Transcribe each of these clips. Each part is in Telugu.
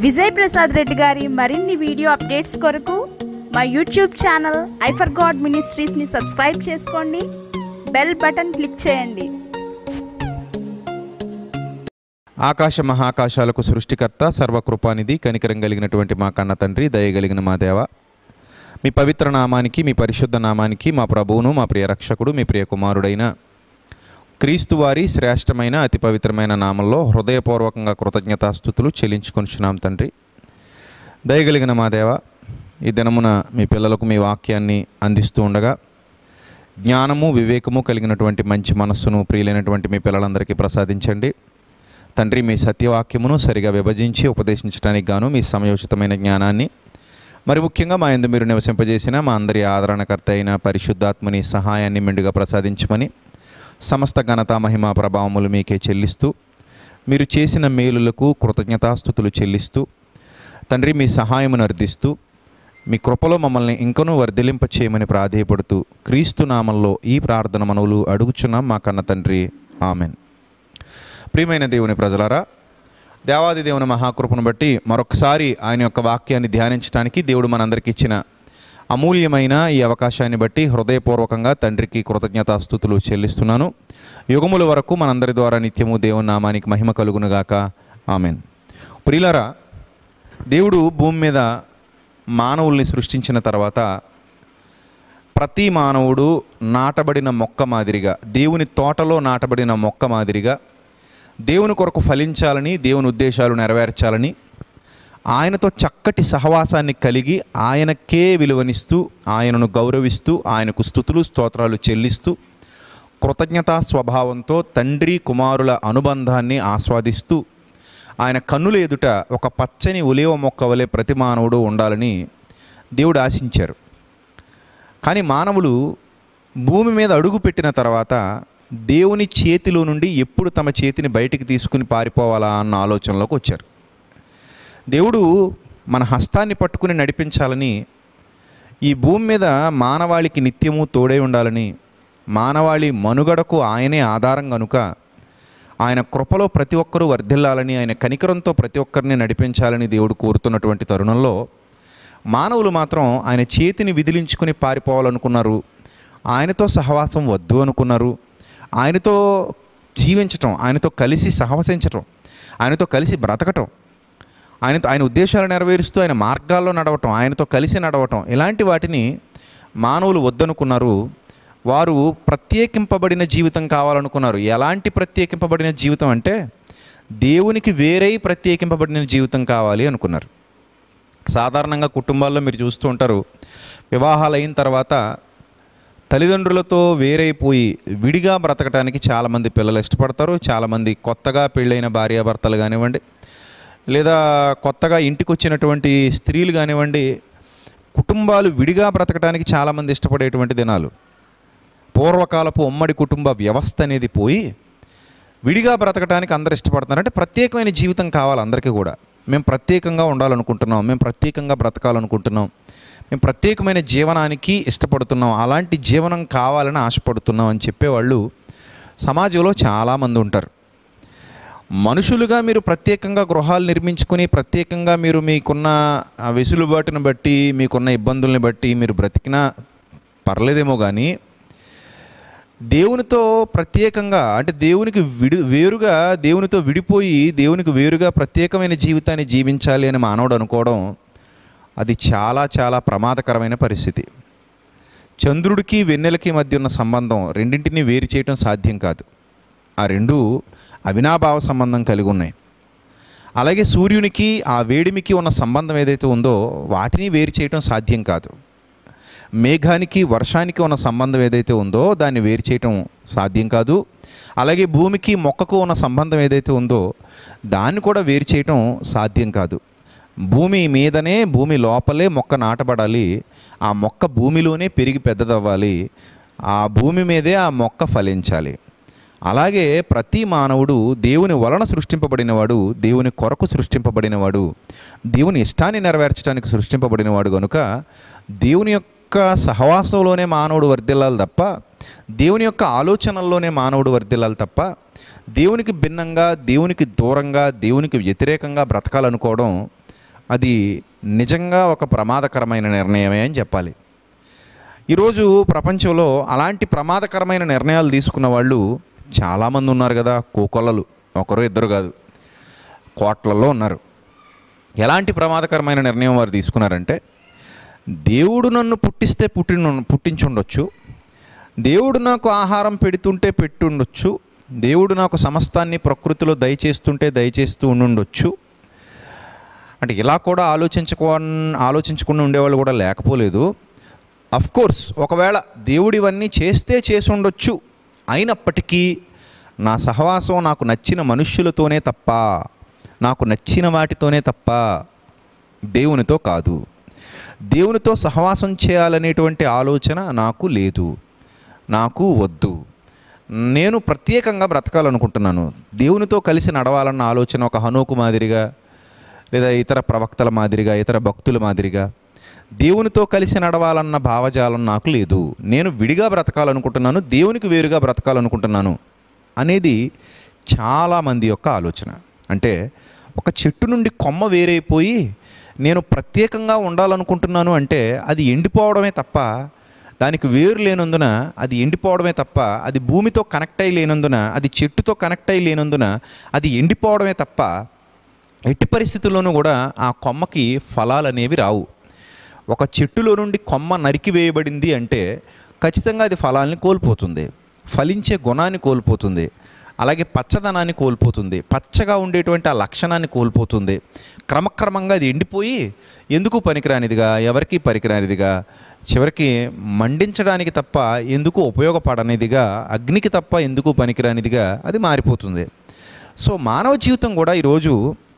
విజయ్ ప్రసాద్ రెడ్డి గారి మరిన్ని వీడియో అప్డేట్స్ కొరకు మా యూట్యూబ్ ఛానల్ ఐఫర్ గాడ్ మినిస్ట్రీస్ని సబ్స్క్రైబ్ చేసుకోండి బెల్ బటన్ క్లిక్ చేయండి ఆకాశ మహాకాశాలకు సృష్టికర్త సర్వకృపానిధి కనికరం కలిగినటువంటి మా కన్న తండ్రి దయగలిగిన మా దేవ మీ పవిత్ర నామానికి మీ పరిశుద్ధ నామానికి మా ప్రభువును మా ప్రియ రక్షకుడు మీ ప్రియ కుమారుడైన క్రీస్తు వారి శ్రేష్టమైన అతి పవిత్రమైన నామంలో హృదయపూర్వకంగా కృతజ్ఞతాస్థుతులు చెల్లించుకొనిచున్నాం తండ్రి దయగలిగిన మా దేవ ఈ దినమున మీ పిల్లలకు మీ వాక్యాన్ని అందిస్తూ ఉండగా జ్ఞానము వివేకము కలిగినటువంటి మంచి మనస్సును ప్రియులైనటువంటి మీ పిల్లలందరికీ ప్రసాదించండి తండ్రి మీ సత్యవాక్యమును సరిగా విభజించి ఉపదేశించడానికి గాను మీ సమయోచితమైన జ్ఞానాన్ని మరి ముఖ్యంగా మా ఎందు మీరు నివసింపజేసిన మా అందరి ఆదరణకర్త అయిన పరిశుద్ధాత్మని సహాయాన్ని మెండుగా ప్రసాదించమని సమస్త ఘనత మహిమ ప్రభావములు మీకే చెల్లిస్తూ మీరు చేసిన మేలులకు కృతజ్ఞతాస్థుతులు చెల్లిస్తూ తండ్రి మీ సహాయమును అర్థిస్తూ మీ కృపలో మమ్మల్ని ఇంకనూ వర్ధిలింప చేయమని ప్రాధేయపడుతూ క్రీస్తు నామంలో ఈ ప్రార్థన మనవులు అడుగుచున్నాం మా కన్న తండ్రి ఆమెన్ ప్రియమైన దేవుని ప్రజలారా దేవాది దేవుని మహాకృపను బట్టి మరొకసారి ఆయన యొక్క వాక్యాన్ని ధ్యానించడానికి దేవుడు మనందరికి ఇచ్చిన అమూల్యమైన ఈ అవకాశాన్ని బట్టి హృదయపూర్వకంగా తండ్రికి కృతజ్ఞతాస్థుతులు చెల్లిస్తున్నాను యుగముల వరకు మనందరి ద్వారా నిత్యము దేవుని నామానికి మహిమ కలుగునుగాక ఆమెన్ ప్రియులరా దేవుడు భూమి మీద మానవుల్ని సృష్టించిన తర్వాత ప్రతి మానవుడు నాటబడిన మొక్క మాదిరిగా దేవుని తోటలో నాటబడిన మొక్క మాదిరిగా దేవుని కొరకు ఫలించాలని దేవుని ఉద్దేశాలు నెరవేర్చాలని ఆయనతో చక్కటి సహవాసాన్ని కలిగి ఆయనకే విలువనిస్తూ ఆయనను గౌరవిస్తూ ఆయనకు స్థుతులు స్తోత్రాలు చెల్లిస్తూ కృతజ్ఞతా స్వభావంతో తండ్రి కుమారుల అనుబంధాన్ని ఆస్వాదిస్తూ ఆయన కన్నుల ఎదుట ఒక పచ్చని ఉలేవ మొక్క వలె ప్రతి మానవుడు ఉండాలని దేవుడు ఆశించారు కానీ మానవులు భూమి మీద అడుగు పెట్టిన తర్వాత దేవుని చేతిలో నుండి ఎప్పుడు తమ చేతిని బయటికి తీసుకుని పారిపోవాలా అన్న ఆలోచనలోకి వచ్చారు దేవుడు మన హస్తాన్ని పట్టుకుని నడిపించాలని ఈ భూమి మీద మానవాళికి నిత్యము తోడై ఉండాలని మానవాళి మనుగడకు ఆయనే ఆధారం కనుక ఆయన కృపలో ప్రతి ఒక్కరూ వర్ధిల్లాలని ఆయన కనికరంతో ప్రతి ఒక్కరిని నడిపించాలని దేవుడు కోరుతున్నటువంటి తరుణంలో మానవులు మాత్రం ఆయన చేతిని విదిలించుకుని పారిపోవాలనుకున్నారు ఆయనతో సహవాసం వద్దు అనుకున్నారు ఆయనతో జీవించటం ఆయనతో కలిసి సహవసించటం ఆయనతో కలిసి బ్రతకటం ఆయనతో ఆయన ఉద్దేశాలు నెరవేరుస్తూ ఆయన మార్గాల్లో నడవటం ఆయనతో కలిసి నడవటం ఇలాంటి వాటిని మానవులు వద్దనుకున్నారు వారు ప్రత్యేకింపబడిన జీవితం కావాలనుకున్నారు ఎలాంటి ప్రత్యేకింపబడిన జీవితం అంటే దేవునికి వేరై ప్రత్యేకింపబడిన జీవితం కావాలి అనుకున్నారు సాధారణంగా కుటుంబాల్లో మీరు చూస్తూ ఉంటారు వివాహాలు అయిన తర్వాత తల్లిదండ్రులతో వేరైపోయి విడిగా బ్రతకడానికి చాలామంది పిల్లలు ఇష్టపడతారు చాలామంది కొత్తగా పెళ్ళైన భార్యాభర్తలు కానివ్వండి లేదా కొత్తగా ఇంటికి వచ్చినటువంటి స్త్రీలు కానివ్వండి కుటుంబాలు విడిగా బ్రతకడానికి చాలామంది ఇష్టపడేటువంటి దినాలు పూర్వకాలపు ఉమ్మడి కుటుంబ వ్యవస్థ అనేది పోయి విడిగా బ్రతకడానికి అందరు ఇష్టపడుతున్నారు అంటే ప్రత్యేకమైన జీవితం కావాలి అందరికీ కూడా మేము ప్రత్యేకంగా ఉండాలనుకుంటున్నాం మేము ప్రత్యేకంగా బ్రతకాలనుకుంటున్నాం మేము ప్రత్యేకమైన జీవనానికి ఇష్టపడుతున్నాం అలాంటి జీవనం కావాలని ఆశపడుతున్నాం అని చెప్పేవాళ్ళు సమాజంలో చాలామంది ఉంటారు మనుషులుగా మీరు ప్రత్యేకంగా గృహాలు నిర్మించుకుని ప్రత్యేకంగా మీరు మీకున్న ఆ వెసులుబాటును బట్టి మీకున్న ఇబ్బందుల్ని బట్టి మీరు బ్రతికినా పర్లేదేమో కానీ దేవునితో ప్రత్యేకంగా అంటే దేవునికి విడి వేరుగా దేవునితో విడిపోయి దేవునికి వేరుగా ప్రత్యేకమైన జీవితాన్ని జీవించాలి అని మానవుడు అనుకోవడం అది చాలా చాలా ప్రమాదకరమైన పరిస్థితి చంద్రుడికి వెన్నెలకి మధ్య ఉన్న సంబంధం రెండింటిని వేరు చేయటం సాధ్యం కాదు ఆ రెండు అవినాభావ సంబంధం కలిగి ఉన్నాయి అలాగే సూర్యునికి ఆ వేడిమికి ఉన్న సంబంధం ఏదైతే ఉందో వాటిని వేరు చేయటం సాధ్యం కాదు మేఘానికి వర్షానికి ఉన్న సంబంధం ఏదైతే ఉందో దాన్ని వేరు చేయటం సాధ్యం కాదు అలాగే భూమికి మొక్కకు ఉన్న సంబంధం ఏదైతే ఉందో దాన్ని కూడా వేరు చేయటం సాధ్యం కాదు భూమి మీదనే భూమి లోపలే మొక్క నాటబడాలి ఆ మొక్క భూమిలోనే పెరిగి పెద్దదవ్వాలి ఆ భూమి మీదే ఆ మొక్క ఫలించాలి అలాగే ప్రతి మానవుడు దేవుని వలన సృష్టింపబడినవాడు దేవుని కొరకు సృష్టింపబడినవాడు దేవుని ఇష్టాన్ని నెరవేర్చడానికి సృష్టింపబడినవాడు కనుక దేవుని యొక్క సహవాసంలోనే మానవుడు వర్ధిల్లాలి తప్ప దేవుని యొక్క ఆలోచనల్లోనే మానవుడు వర్ధిల్లాలి తప్ప దేవునికి భిన్నంగా దేవునికి దూరంగా దేవునికి వ్యతిరేకంగా బ్రతకాలనుకోవడం అది నిజంగా ఒక ప్రమాదకరమైన నిర్ణయమే అని చెప్పాలి ఈరోజు ప్రపంచంలో అలాంటి ప్రమాదకరమైన నిర్ణయాలు తీసుకున్న వాళ్ళు చాలామంది ఉన్నారు కదా కోకొల్లలు ఒకరు ఇద్దరు కాదు కోట్లలో ఉన్నారు ఎలాంటి ప్రమాదకరమైన నిర్ణయం వారు తీసుకున్నారంటే దేవుడు నన్ను పుట్టిస్తే పుట్టి పుట్టించుండొచ్చు దేవుడు నాకు ఆహారం పెడుతుంటే పెట్టుండొచ్చు దేవుడు నాకు సమస్తాన్ని ప్రకృతిలో దయచేస్తుంటే దయచేస్తూ ఉండుండొచ్చు అంటే ఇలా కూడా ఆలోచించుకో ఆలోచించకుండా ఉండేవాళ్ళు కూడా లేకపోలేదు అఫ్ కోర్స్ ఒకవేళ దేవుడు ఇవన్నీ చేస్తే చేసి ఉండొచ్చు అయినప్పటికీ నా సహవాసం నాకు నచ్చిన మనుష్యులతోనే తప్ప నాకు నచ్చిన వాటితోనే తప్ప దేవునితో కాదు దేవునితో సహవాసం చేయాలనేటువంటి ఆలోచన నాకు లేదు నాకు వద్దు నేను ప్రత్యేకంగా బ్రతకాలనుకుంటున్నాను దేవునితో కలిసి నడవాలన్న ఆలోచన ఒక హనోకు మాదిరిగా లేదా ఇతర ప్రవక్తల మాదిరిగా ఇతర భక్తుల మాదిరిగా దేవునితో కలిసి నడవాలన్న భావజాలం నాకు లేదు నేను విడిగా బ్రతకాలనుకుంటున్నాను దేవునికి వేరుగా బ్రతకాలనుకుంటున్నాను అనేది చాలామంది యొక్క ఆలోచన అంటే ఒక చెట్టు నుండి కొమ్మ వేరైపోయి నేను ప్రత్యేకంగా ఉండాలనుకుంటున్నాను అంటే అది ఎండిపోవడమే తప్ప దానికి వేరు లేనందున అది ఎండిపోవడమే తప్ప అది భూమితో కనెక్ట్ అయి లేనందున అది చెట్టుతో కనెక్ట్ అయి లేనందున అది ఎండిపోవడమే తప్ప ఎట్టి పరిస్థితుల్లోనూ కూడా ఆ కొమ్మకి ఫలాలు అనేవి రావు ఒక చెట్టులో నుండి కొమ్మ నరికి వేయబడింది అంటే ఖచ్చితంగా అది ఫలాల్ని కోల్పోతుంది ఫలించే గుణాన్ని కోల్పోతుంది అలాగే పచ్చదనాన్ని కోల్పోతుంది పచ్చగా ఉండేటువంటి ఆ లక్షణాన్ని కోల్పోతుంది క్రమక్రమంగా అది ఎండిపోయి ఎందుకు పనికిరానిదిగా ఎవరికి పనికిరానిదిగా చివరికి మండించడానికి తప్ప ఎందుకు ఉపయోగపడనిదిగా అగ్నికి తప్ప ఎందుకు పనికిరానిదిగా అది మారిపోతుంది సో మానవ జీవితం కూడా ఈరోజు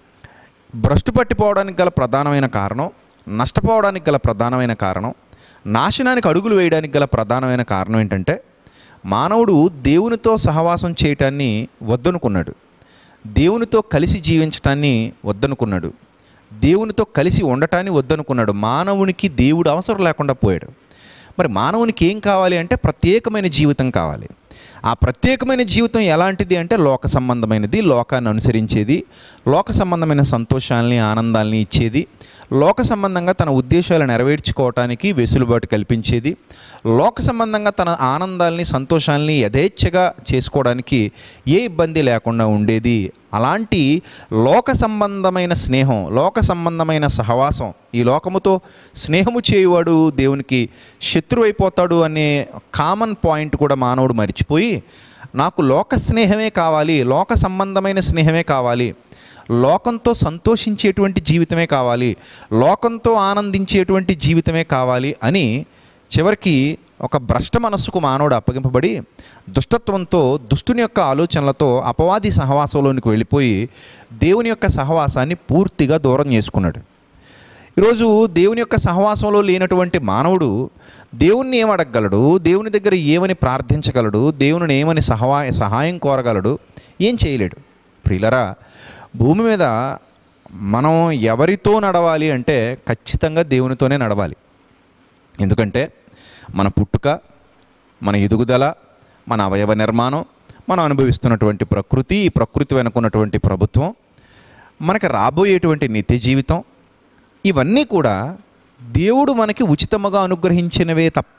భ్రష్టు పట్టిపోవడానికి గల ప్రధానమైన కారణం నష్టపోవడానికి గల ప్రధానమైన కారణం నాశనానికి అడుగులు వేయడానికి గల ప్రధానమైన కారణం ఏంటంటే మానవుడు దేవునితో సహవాసం చేయటాన్ని వద్దనుకున్నాడు దేవునితో కలిసి జీవించటాన్ని వద్దనుకున్నాడు దేవునితో కలిసి ఉండటాన్ని వద్దనుకున్నాడు మానవునికి దేవుడు అవసరం లేకుండా పోయాడు మరి మానవునికి ఏం కావాలి అంటే ప్రత్యేకమైన జీవితం కావాలి ఆ ప్రత్యేకమైన జీవితం ఎలాంటిది అంటే లోక సంబంధమైనది లోకాన్ని అనుసరించేది లోక సంబంధమైన సంతోషాలని ఆనందాలని ఇచ్చేది లోక సంబంధంగా తన ఉద్దేశాలు నెరవేర్చుకోవటానికి వెసులుబాటు కల్పించేది లోక సంబంధంగా తన ఆనందాల్ని సంతోషాలని యథేచ్ఛగా చేసుకోవడానికి ఏ ఇబ్బంది లేకుండా ఉండేది అలాంటి లోక సంబంధమైన స్నేహం లోక సంబంధమైన సహవాసం ఈ లోకముతో స్నేహము చేయువాడు దేవునికి శత్రువైపోతాడు అనే కామన్ పాయింట్ కూడా మానవుడు మర్చిపోయి నాకు లోక స్నేహమే కావాలి లోక సంబంధమైన స్నేహమే కావాలి లోకంతో సంతోషించేటువంటి జీవితమే కావాలి లోకంతో ఆనందించేటువంటి జీవితమే కావాలి అని చివరికి ఒక భ్రష్ట మనస్సుకు మానవుడు అప్పగింపబడి దుష్టత్వంతో దుష్టుని యొక్క ఆలోచనలతో అపవాది సహవాసంలోనికి వెళ్ళిపోయి దేవుని యొక్క సహవాసాన్ని పూర్తిగా దూరం చేసుకున్నాడు ఈరోజు దేవుని యొక్క సహవాసంలో లేనటువంటి మానవుడు దేవుణ్ణి ఏం అడగగలడు దేవుని దగ్గర ఏమని ప్రార్థించగలడు దేవుని ఏమని సహవా సహాయం కోరగలడు ఏం చేయలేడు ప్రియులరా భూమి మీద మనం ఎవరితో నడవాలి అంటే ఖచ్చితంగా దేవునితోనే నడవాలి ఎందుకంటే మన పుట్టుక మన ఎదుగుదల మన అవయవ నిర్మాణం మనం అనుభవిస్తున్నటువంటి ప్రకృతి ఈ ప్రకృతి వెనుకున్నటువంటి ప్రభుత్వం మనకి రాబోయేటువంటి నిత్య జీవితం ఇవన్నీ కూడా దేవుడు మనకి ఉచితముగా అనుగ్రహించినవే తప్ప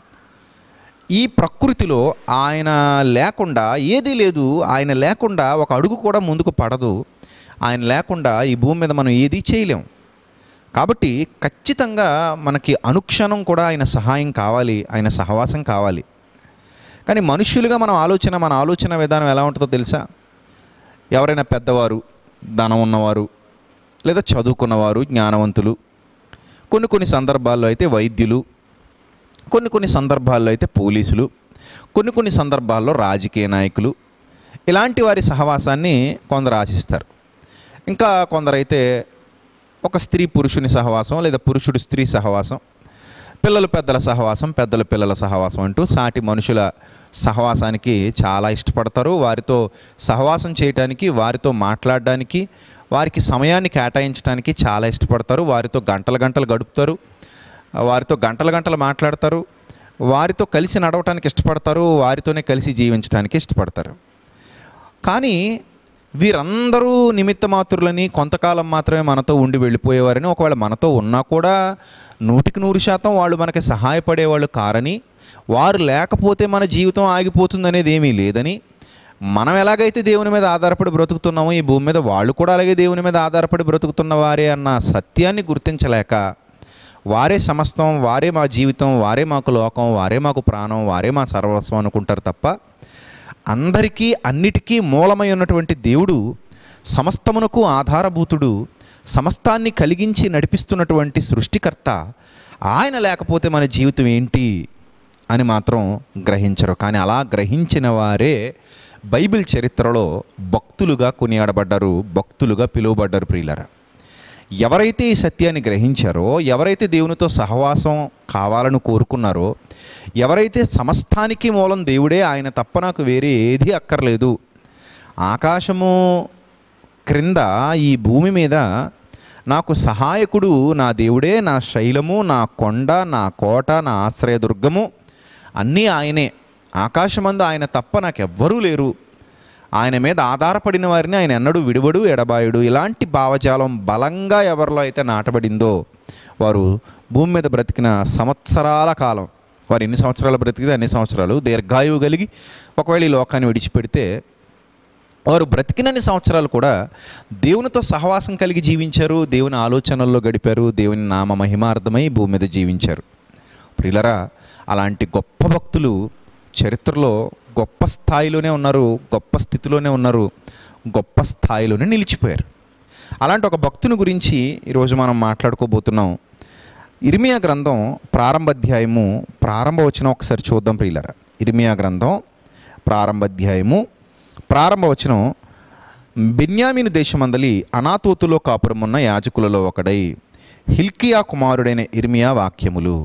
ఈ ప్రకృతిలో ఆయన లేకుండా ఏదీ లేదు ఆయన లేకుండా ఒక అడుగు కూడా ముందుకు పడదు ఆయన లేకుండా ఈ భూమి మీద మనం ఏదీ చేయలేం కాబట్టి ఖచ్చితంగా మనకి అనుక్షణం కూడా ఆయన సహాయం కావాలి ఆయన సహవాసం కావాలి కానీ మనుష్యులుగా మనం ఆలోచన మన ఆలోచన విధానం ఎలా ఉంటుందో తెలుసా ఎవరైనా పెద్దవారు ధనం ఉన్నవారు లేదా చదువుకున్నవారు జ్ఞానవంతులు కొన్ని కొన్ని సందర్భాల్లో అయితే వైద్యులు కొన్ని కొన్ని సందర్భాల్లో అయితే పోలీసులు కొన్ని కొన్ని సందర్భాల్లో రాజకీయ నాయకులు ఇలాంటి వారి సహవాసాన్ని కొందరు ఆశిస్తారు ఇంకా కొందరైతే ఒక స్త్రీ పురుషుని సహవాసం లేదా పురుషుడు స్త్రీ సహవాసం పిల్లలు పెద్దల సహవాసం పెద్దల పిల్లల సహవాసం అంటూ సాటి మనుషుల సహవాసానికి చాలా ఇష్టపడతారు వారితో సహవాసం చేయటానికి వారితో మాట్లాడడానికి వారికి సమయాన్ని కేటాయించడానికి చాలా ఇష్టపడతారు వారితో గంటలు గంటలు గడుపుతారు వారితో గంటలు గంటలు మాట్లాడతారు వారితో కలిసి నడవటానికి ఇష్టపడతారు వారితోనే కలిసి జీవించడానికి ఇష్టపడతారు కానీ వీరందరూ నిమిత్త మాత్రులని కొంతకాలం మాత్రమే మనతో ఉండి వెళ్ళిపోయేవారని ఒకవేళ మనతో ఉన్నా కూడా నూటికి నూరు శాతం వాళ్ళు మనకి సహాయపడేవాళ్ళు కారని వారు లేకపోతే మన జీవితం ఆగిపోతుంది అనేది ఏమీ లేదని మనం ఎలాగైతే దేవుని మీద ఆధారపడి బ్రతుకుతున్నామో ఈ భూమి మీద వాళ్ళు కూడా అలాగే దేవుని మీద ఆధారపడి బ్రతుకుతున్న వారే అన్న సత్యాన్ని గుర్తించలేక వారే సమస్తం వారే మా జీవితం వారే మాకు లోకం వారే మాకు ప్రాణం వారే మా సర్వస్వం అనుకుంటారు తప్ప అందరికీ అన్నిటికీ మూలమై ఉన్నటువంటి దేవుడు సమస్తమునకు ఆధారభూతుడు సమస్తాన్ని కలిగించి నడిపిస్తున్నటువంటి సృష్టికర్త ఆయన లేకపోతే మన జీవితం ఏంటి అని మాత్రం గ్రహించరు కానీ అలా గ్రహించిన వారే బైబిల్ చరిత్రలో భక్తులుగా కొనియాడబడ్డారు భక్తులుగా పిలువబడ్డారు ప్రియులరా ఎవరైతే ఈ సత్యాన్ని గ్రహించారో ఎవరైతే దేవునితో సహవాసం కావాలని కోరుకున్నారో ఎవరైతే సమస్తానికి మూలం దేవుడే ఆయన తప్ప నాకు వేరే ఏది అక్కర్లేదు ఆకాశము క్రింద ఈ భూమి మీద నాకు సహాయకుడు నా దేవుడే నా శైలము నా కొండ నా కోట నా ఆశ్రయదుర్గము అన్నీ ఆయనే ఆకాశమందు ఆయన తప్ప నాకెవ్వరూ లేరు ఆయన మీద ఆధారపడిన వారిని ఆయన ఎన్నడూ విడువడు ఎడబాయుడు ఇలాంటి భావజాలం బలంగా ఎవరిలో అయితే నాటబడిందో వారు భూమి మీద బ్రతికిన సంవత్సరాల కాలం వారు ఎన్ని సంవత్సరాలు బ్రతికితే అన్ని సంవత్సరాలు దీర్ఘాయువు కలిగి ఒకవేళ ఈ లోకాన్ని విడిచిపెడితే వారు బ్రతికినన్ని సంవత్సరాలు కూడా దేవునితో సహవాసం కలిగి జీవించారు దేవుని ఆలోచనల్లో గడిపారు దేవుని నామ మహిమార్థమై భూమి మీద జీవించారు ప్రియులరా అలాంటి గొప్ప భక్తులు చరిత్రలో గొప్ప స్థాయిలోనే ఉన్నారు గొప్ప స్థితిలోనే ఉన్నారు గొప్ప స్థాయిలోనే నిలిచిపోయారు అలాంటి ఒక భక్తుని గురించి ఈరోజు మనం మాట్లాడుకోబోతున్నాం ఇర్మియా గ్రంథం ప్రారంభ అధ్యాయము ప్రారంభ వచనం ఒకసారి చూద్దాం ప్రియులరా ఇర్మియా గ్రంథం ప్రారంభ అధ్యాయము ప్రారంభ వచనం బెన్యామీను దేశమందలి అనాతోతులో కాపురమున్న యాజకులలో ఒకడై హిల్కియా కుమారుడైన ఇర్మియా వాక్యములు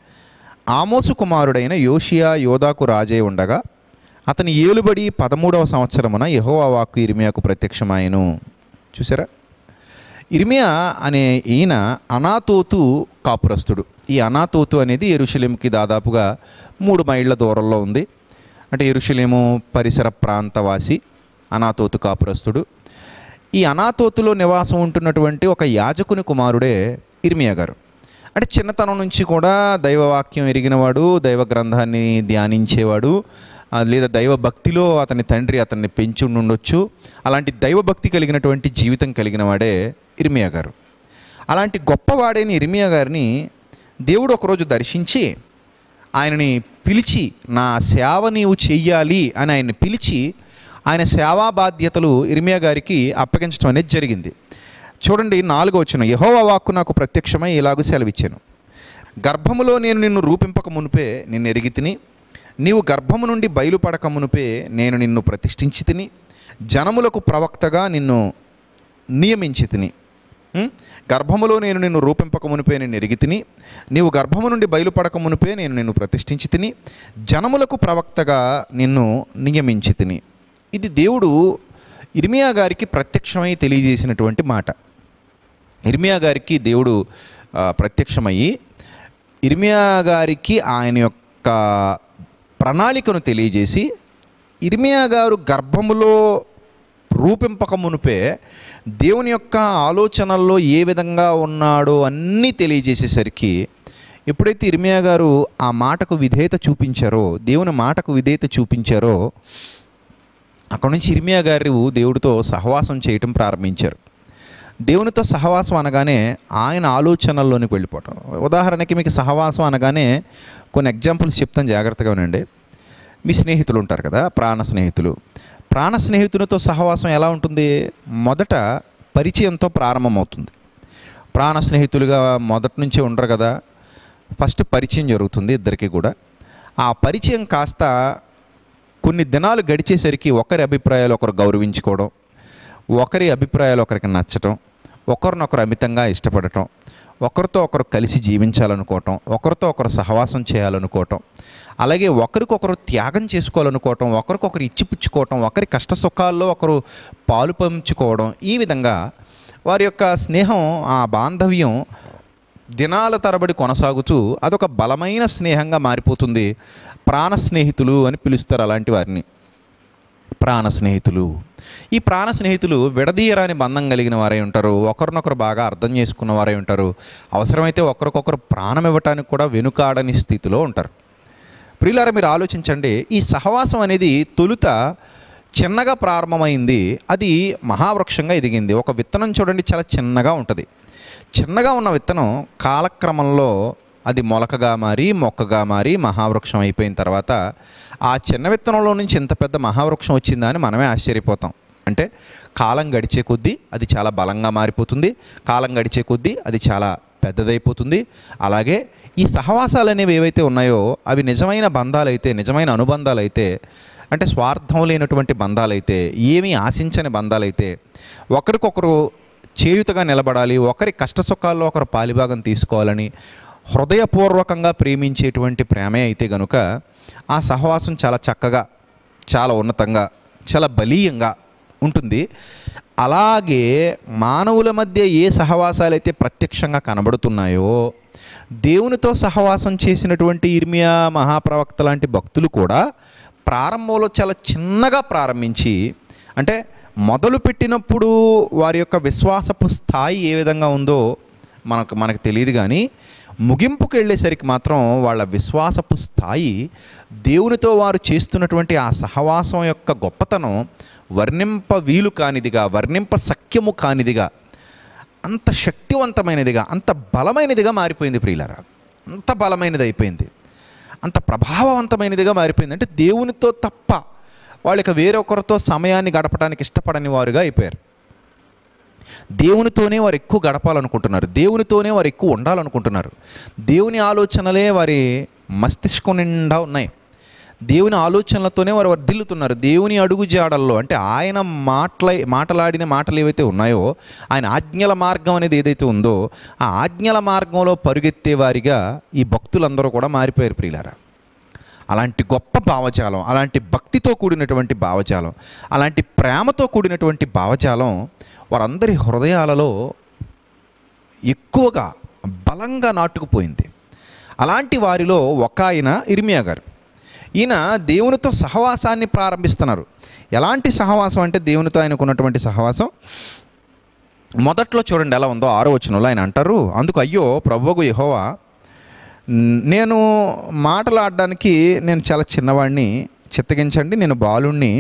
ఆమోసు కుమారుడైన యోషియా యోధాకు రాజై ఉండగా అతని ఏలుబడి పదమూడవ సంవత్సరమున యెహోవా వాక్కు ఇర్మియాకు ప్రత్యక్షమాయను చూసారా ఇర్మియా అనే ఈయన అనాతోతు కాపురస్తుడు ఈ అనాతోతు అనేది ఎరుషలేంకి దాదాపుగా మూడు మైళ్ళ దూరంలో ఉంది అంటే ఎరుషలేము పరిసర ప్రాంతవాసి అనాతోతు కాపురస్తుడు ఈ అనాతోతులో నివాసం ఉంటున్నటువంటి ఒక యాజకుని కుమారుడే ఇర్మియా గారు అంటే చిన్నతనం నుంచి కూడా దైవవాక్యం ఎరిగినవాడు దైవ గ్రంథాన్ని ధ్యానించేవాడు ఆ, లేదా దైవ భక్తిలో అతని తండ్రి అతన్ని పెంచి ఉండొచ్చు అలాంటి దైవభక్తి కలిగినటువంటి జీవితం కలిగిన వాడే ఇర్మియా గారు అలాంటి గొప్పవాడైన ఇర్మియా గారిని దేవుడు ఒకరోజు దర్శించి ఆయనని పిలిచి నా సేవ నీవు చెయ్యాలి అని ఆయన్ని పిలిచి ఆయన సేవా బాధ్యతలు ఇర్మియా గారికి అప్పగించడం అనేది జరిగింది చూడండి నాలుగో వచ్చిన యహోవా వాక్కు నాకు ప్రత్యక్షమై ఇలాగూ సెలవిచ్చాను గర్భములో నేను నిన్ను రూపింపక మునుపే నిన్ను ఎరిగి తిని నీవు గర్భము నుండి బయలుపడక మునుపే నేను నిన్ను ప్రతిష్ఠించి తిని జనములకు ప్రవక్తగా నిన్ను నియమించి తిని ఉం? గర్భములో నేను నిన్ను రూపింపక మునిపే నేను ఎరిగి తిని నీవు గర్భము నుండి బయలుపడక మునిపే నేను నిన్ను ప్రతిష్ఠించి తిని జనములకు ప్రవక్తగా నిన్ను నియమించి తిని ఇది దేవుడు ఇర్మియా గారికి ప్రత్యక్షమై తెలియజేసినటువంటి మాట ఇర్మియా గారికి దేవుడు ఆ, ప్రత్యక్షమయ్యి ఇర్మియా గారికి ఆయన యొక్క ప్రణాళికను తెలియజేసి ఇర్మియా గారు గర్భములో రూపింపక మునుపే దేవుని యొక్క ఆలోచనల్లో ఏ విధంగా ఉన్నాడో అన్నీ తెలియజేసేసరికి ఎప్పుడైతే ఇర్మియా గారు ఆ మాటకు విధేయత చూపించారో దేవుని మాటకు విధేయత చూపించారో అక్కడ నుంచి ఇర్మియా గారు దేవుడితో సహవాసం చేయటం ప్రారంభించారు దేవునితో సహవాసం అనగానే ఆయన ఆలోచనల్లోనికి వెళ్ళిపోవటం ఉదాహరణకి మీకు సహవాసం అనగానే కొన్ని ఎగ్జాంపుల్స్ చెప్తాను జాగ్రత్తగా ఉండండి మీ స్నేహితులు ఉంటారు కదా ప్రాణ స్నేహితులు ప్రాణ స్నేహితునితో సహవాసం ఎలా ఉంటుంది మొదట పరిచయంతో ప్రారంభమవుతుంది ప్రాణ స్నేహితులుగా మొదటి నుంచే ఉండరు కదా ఫస్ట్ పరిచయం జరుగుతుంది ఇద్దరికి కూడా ఆ పరిచయం కాస్త కొన్ని దినాలు గడిచేసరికి ఒకరి అభిప్రాయాలు ఒకరు గౌరవించుకోవడం ఒకరి అభిప్రాయాలు ఒకరికి నచ్చటం ఒకరినొకరు అమితంగా ఇష్టపడటం ఒకరితో ఒకరు కలిసి జీవించాలనుకోవటం ఒకరితో ఒకరు సహవాసం చేయాలనుకోవటం అలాగే ఒకరికొకరు త్యాగం చేసుకోవాలనుకోవటం ఒకరికొకరు ఇచ్చిపుచ్చుకోవటం ఒకరి కష్ట సుఖాల్లో ఒకరు పాలు పంచుకోవడం ఈ విధంగా వారి యొక్క స్నేహం ఆ బాంధవ్యం దినాల తరబడి కొనసాగుతూ అదొక బలమైన స్నేహంగా మారిపోతుంది ప్రాణ స్నేహితులు అని పిలుస్తారు అలాంటి వారిని ప్రాణ స్నేహితులు ఈ ప్రాణ స్నేహితులు విడదీయరాని బంధం కలిగిన వారై ఉంటారు ఒకరినొకరు బాగా అర్థం చేసుకున్న వారై ఉంటారు అవసరమైతే ఒకరికొకరు ప్రాణం ఇవ్వటానికి కూడా వెనుకాడని స్థితిలో ఉంటారు ప్రియులారా మీరు ఆలోచించండి ఈ సహవాసం అనేది తొలుత చిన్నగా ప్రారంభమైంది అది మహావృక్షంగా ఎదిగింది ఒక విత్తనం చూడండి చాలా చిన్నగా ఉంటుంది చిన్నగా ఉన్న విత్తనం కాలక్రమంలో అది మొలకగా మారి మొక్కగా మారి మహావృక్షం అయిపోయిన తర్వాత ఆ చిన్న విత్తనంలో నుంచి ఇంత పెద్ద మహావృక్షం వచ్చిందా అని మనమే ఆశ్చర్యపోతాం అంటే కాలం గడిచే కొద్దీ అది చాలా బలంగా మారిపోతుంది కాలం గడిచే కొద్దీ అది చాలా పెద్దదైపోతుంది అలాగే ఈ సహవాసాలు అనేవి ఏవైతే ఉన్నాయో అవి నిజమైన బంధాలైతే నిజమైన అనుబంధాలైతే అంటే స్వార్థం లేనటువంటి బంధాలైతే ఏమీ ఆశించని బంధాలైతే ఒకరికొకరు చేయుతగా నిలబడాలి ఒకరి కష్ట సుఖాల్లో ఒకరు పాలిభాగం తీసుకోవాలని హృదయపూర్వకంగా ప్రేమించేటువంటి ప్రేమే అయితే గనుక ఆ సహవాసం చాలా చక్కగా చాలా ఉన్నతంగా చాలా బలీయంగా ఉంటుంది అలాగే మానవుల మధ్య ఏ సహవాసాలు అయితే ప్రత్యక్షంగా కనబడుతున్నాయో దేవునితో సహవాసం చేసినటువంటి ఇర్మియా మహాప్రవక్త లాంటి భక్తులు కూడా ప్రారంభంలో చాలా చిన్నగా ప్రారంభించి అంటే మొదలు పెట్టినప్పుడు వారి యొక్క విశ్వాసపు స్థాయి ఏ విధంగా ఉందో మనకు మనకు తెలియదు కానీ ముగింపుకు వెళ్ళేసరికి మాత్రం వాళ్ళ విశ్వాసపు స్థాయి దేవునితో వారు చేస్తున్నటువంటి ఆ సహవాసం యొక్క గొప్పతనం వర్ణింప వీలు కానిదిగా వర్ణింప సఖ్యము కానిదిగా అంత శక్తివంతమైనదిగా అంత బలమైనదిగా మారిపోయింది ప్రియులరా అంత బలమైనది అయిపోయింది అంత ప్రభావవంతమైనదిగా మారిపోయింది అంటే దేవునితో తప్ప వాళ్ళకి వేరొకరితో సమయాన్ని గడపడానికి ఇష్టపడని వారుగా అయిపోయారు దేవునితోనే వారు ఎక్కువ గడపాలనుకుంటున్నారు దేవునితోనే వారు ఎక్కువ ఉండాలనుకుంటున్నారు దేవుని ఆలోచనలే వారి మస్తిష్కం నిండా ఉన్నాయి దేవుని ఆలోచనలతోనే వారు వర్ధిల్లుతున్నారు దేవుని అడుగు జాడల్లో అంటే ఆయన మాటల మాటలాడిన మాటలు ఏవైతే ఉన్నాయో ఆయన ఆజ్ఞల మార్గం అనేది ఏదైతే ఉందో ఆ ఆజ్ఞల మార్గంలో పరుగెత్తే వారిగా ఈ భక్తులందరూ కూడా మారిపోయారు ప్రియులారా అలాంటి గొప్ప భావజాలం అలాంటి భక్తితో కూడినటువంటి భావజాలం అలాంటి ప్రేమతో కూడినటువంటి భావజాలం వారందరి హృదయాలలో ఎక్కువగా బలంగా నాటుకుపోయింది అలాంటి వారిలో ఒక ఆయన ఇర్మియా గారు ఈయన దేవునితో సహవాసాన్ని ప్రారంభిస్తున్నారు ఎలాంటి సహవాసం అంటే దేవునితో ఆయనకు ఉన్నటువంటి సహవాసం మొదట్లో చూడండి ఎలా ఉందో ఆరో వచనంలో ఆయన అంటారు అందుకు అయ్యో ప్రభువుకు యెహోవా నేను మాటలాడడానికి నేను చాలా చిన్నవాడిని చిత్తగించండి నేను బాలుణ్ణి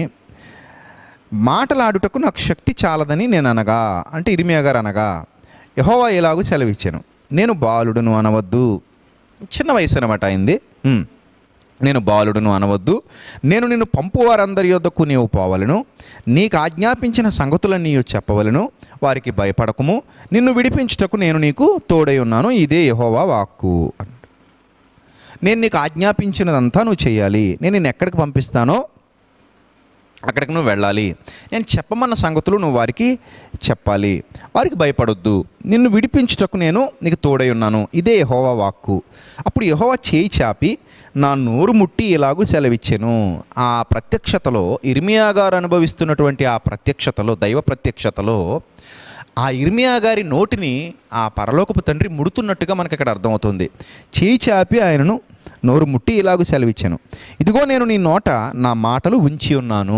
మాటలాడుటకు నాకు శక్తి చాలదని నేను అనగా అంటే ఇరిమియా గారు అనగా యహోవా ఎలాగూ సెలవిచ్చాను నేను బాలుడును అనవద్దు చిన్న వయసు అనమాట అయింది ఉమ్. నేను బాలుడును అనవద్దు నేను నిన్ను పంపు వారందరి యొద్దకు నీవు పోవలను నీకు ఆజ్ఞాపించిన సంగతులను నీవు చెప్పవలను వారికి భయపడకము నిన్ను విడిపించుటకు నేను నీకు తోడై ఉన్నాను ఇదే యహోవా వాక్కు అన్నాడు. నేను నీకు ఆజ్ఞాపించినదంతా నువ్వు చేయాలి నేను నిన్ను ఎక్కడికి పంపిస్తానో అక్కడికి నువ్వు వెళ్ళాలి నేను చెప్పమన్న సంగతులు నువ్వు వారికి చెప్పాలి వారికి భయపడొద్దు నిన్ను విడిపించుటకు నేను నీకు తోడై ఉన్నాను ఇదే యహోవా వాక్కు అప్పుడు యహోవా చేయి చాపి నా నోరు ముట్టి ఇలాగూ సెలవిచ్చాను ఆ ప్రత్యక్షతలో ఇర్మియా గారు అనుభవిస్తున్నటువంటి ఆ ప్రత్యక్షతలో దైవ ప్రత్యక్షతలో ఆ ఇర్మియా గారి నోటిని ఆ పరలోకపు తండ్రి ముడుతున్నట్టుగా మనకి ఇక్కడ అర్థమవుతుంది చేయి చాపి ఆయనను నోరు ముట్టి ఇలాగూ సెలవిచ్చాను ఇదిగో నేను నీ నోట నా మాటలు ఉంచి ఉన్నాను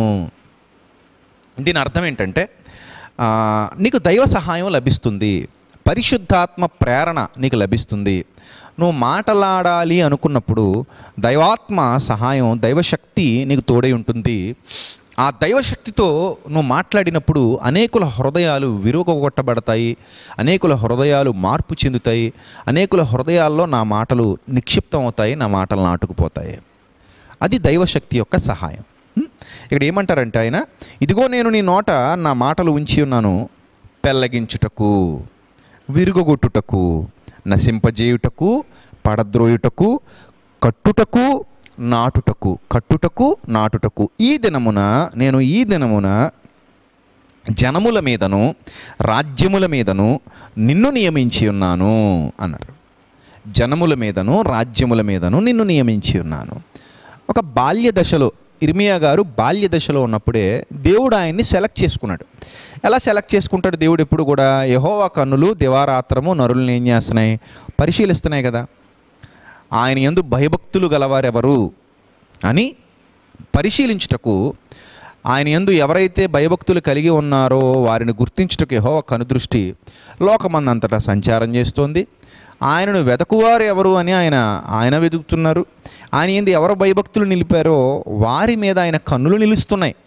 దీని అర్థం ఏంటంటే ఆ, నీకు దైవ సహాయం లభిస్తుంది పరిశుద్ధాత్మ ప్రేరణ నీకు లభిస్తుంది నువ్వు మాటలాడాలి అనుకున్నప్పుడు దైవాత్మ సహాయం దైవశక్తి నీకు తోడై ఉంటుంది ఆ దైవశక్తితో నువ్వు మాట్లాడినప్పుడు అనేకుల హృదయాలు విరుగొట్టబడతాయి అనేకుల హృదయాలు మార్పు చెందుతాయి అనేకుల హృదయాల్లో నా మాటలు నిక్షిప్తం అవుతాయి నా మాటలు నాటుకుపోతాయి అది దైవశక్తి యొక్క సహాయం హ్మ్? ఇక్కడ ఏమంటారంటే ఆయన ఇదిగో నేను నీ నోట నా మాటలు ఉంచి ఉన్నాను పెల్లగించుటకు విరుగొట్టుటకు నశింపజేయుటకు పడద్రోయుటకు కట్టుటకు నాటుటకు కట్టుటకు నాటుటకు ఈ దినమున నేను ఈ దినమున జనముల మీదను రాజ్యముల మీదను నిన్ను నియమించి ఉన్నాను అన్నారు జనముల మీదను రాజ్యముల మీదను నిన్ను నియమించి ఉన్నాను ఒక బాల్య దశలో ఇర్మియా గారు బాల్య దశలో ఉన్నప్పుడే దేవుడు ఆయన్ని సెలెక్ట్ చేసుకున్నాడు ఎలా సెలెక్ట్ చేసుకుంటాడు దేవుడు ఎప్పుడు కూడా యహోవా కన్నులు దివారాత్రము నరులను ఏం చేస్తున్నాయి పరిశీలిస్తున్నాయి కదా ఆయన ఎందు భయభక్తులు గలవారెవరు అని పరిశీలించుటకు ఆయన యందు ఎవరైతే భయభక్తులు కలిగి ఉన్నారో వారిని గుర్తించుటకు యెహోవా కనుదృష్టి లోకమందంతటా సంచారం చేస్తోంది ఆయనను వెతకువారు ఎవరు అని ఆయన ఆయన వెతుకుతున్నారు ఆయన ఎందు ఎవరు భయభక్తులు నిలిపారో వారి మీద ఆయన కన్నులు నిలుస్తున్నాయి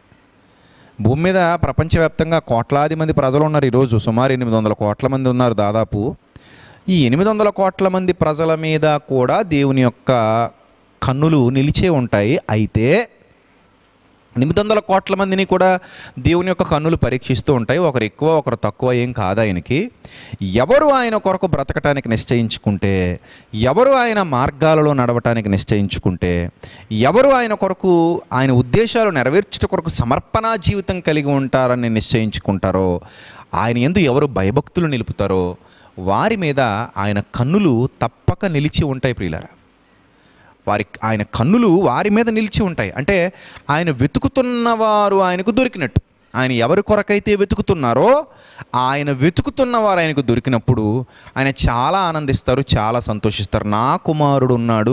భూమి మీద ప్రపంచవ్యాప్తంగా కోట్లాది మంది ప్రజలు ఉన్నారు ఈరోజు సుమారు ఎనిమిది వందల కోట్ల మంది ఉన్నారు దాదాపు ఈ ఎనిమిది వందల కోట్ల మంది ప్రజల మీద కూడా దేవుని యొక్క కన్నులు నిలిచే ఉంటాయి అయితే ఎనిమిది వందల కోట్ల మందిని కూడా దేవుని యొక్క కన్నులు పరీక్షిస్తూ ఉంటాయి ఒకరు ఎక్కువ ఒకరు తక్కువ ఏం కాదు ఆయనకి ఎవరు ఆయన కొరకు బ్రతకటానికి నిశ్చయించుకుంటే ఎవరు ఆయన మార్గాలలో నడవటానికి నిశ్చయించుకుంటే ఎవరు ఆయన కొరకు ఆయన ఉద్దేశాలు నెరవేర్చుట కొరకు సమర్పణ జీవితం కలిగి ఉంటారని నిశ్చయించుకుంటారో ఆయన ఎందు ఎవరు భయభక్తులు నిలుపుతారో వారి మీద ఆయన కన్నులు తప్పక నిలిచి ఉంటాయి ప్రియులారా వారి ఆయన కన్నులు వారి మీద నిలిచి ఉంటాయి అంటే ఆయన వెతుకుతున్నవారు ఆయనకు దొరికినట్టు ఆయన ఎవరి కొరకైతే వెతుకుతున్నారో ఆయన వెతుకుతున్న వారు ఆయనకు దొరికినప్పుడు ఆయన చాలా ఆనందిస్తారు చాలా సంతోషిస్తారు నా కుమారుడు ఉన్నాడు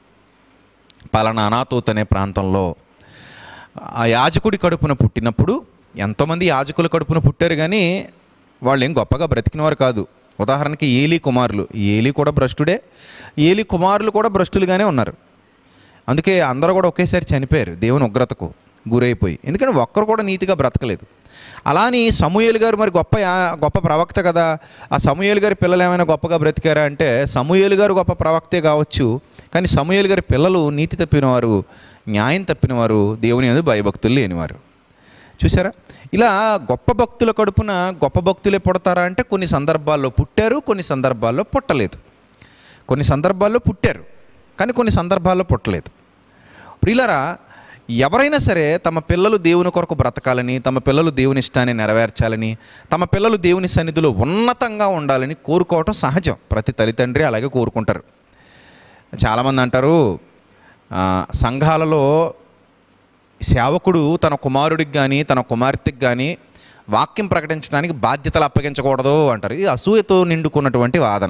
పలానా అనాతోత్ అనే ప్రాంతంలో ఆ యాజకుడి కడుపున పుట్టినప్పుడు ఎంతోమంది యాజకుల కడుపున పుట్టారు కానీ వాళ్ళు ఏం గొప్పగా బ్రతికినవారు కాదు ఉదాహరణకి ఏలీ కుమారులు ఏలీ కూడా భ్రష్టుడే ఏలీ కుమారులు కూడా భ్రష్టులుగానే ఉన్నారు అందుకే అందరూ కూడా ఒకేసారి చనిపోయారు దేవుని ఉగ్రతకు గురైపోయి ఎందుకంటే ఒక్కరు కూడా నీతిగా బ్రతకలేదు అలాని సమూయేలు గారు మరి గొప్ప యా- గొప్ప ప్రవక్త కదా ఆ సమూయేలు గారి పిల్లలు ఏమైనా గొప్పగా బ్రతికారా అంటే సమూయేలు గారు గొప్ప ప్రవక్తే కావచ్చు కానీ సమూయేలు గారి పిల్లలు నీతి తప్పినవారు న్యాయం తప్పినవారు దేవుని యందు భయభక్తులు లేనివారు చూసారా ఇలా గొప్ప భక్తుల కడుపున గొప్ప భక్తులే పుడతారా అంటే కొన్ని సందర్భాల్లో పుట్టారు కొన్ని సందర్భాల్లో పుట్టలేదు కొన్ని సందర్భాల్లో పుట్టారు కానీ కొన్ని సందర్భాల్లో పుట్టలేదు ప్రియులరా ఎవరైనా సరే తమ పిల్లలు దేవుని కొరకు బ్రతకాలని తమ పిల్లలు దేవుని ఇష్టాన్ని నెరవేర్చాలని తమ పిల్లలు దేవుని సన్నిధిలో ఉన్నతంగా ఉండాలని కోరుకోవటం సహజం ప్రతి తల్లిదండ్రి అలాగే కోరుకుంటారు చాలామంది అంటారు ఆ, సంఘాలలో సేవకుడు తన కుమారుడికి కానీ తన కుమార్తెకి కానీ వాక్యం ప్రకటించడానికి బాధ్యతలు అప్పగించకూడదు అంటారు ఇది అసూయతో నిండుకున్నటువంటి వాదన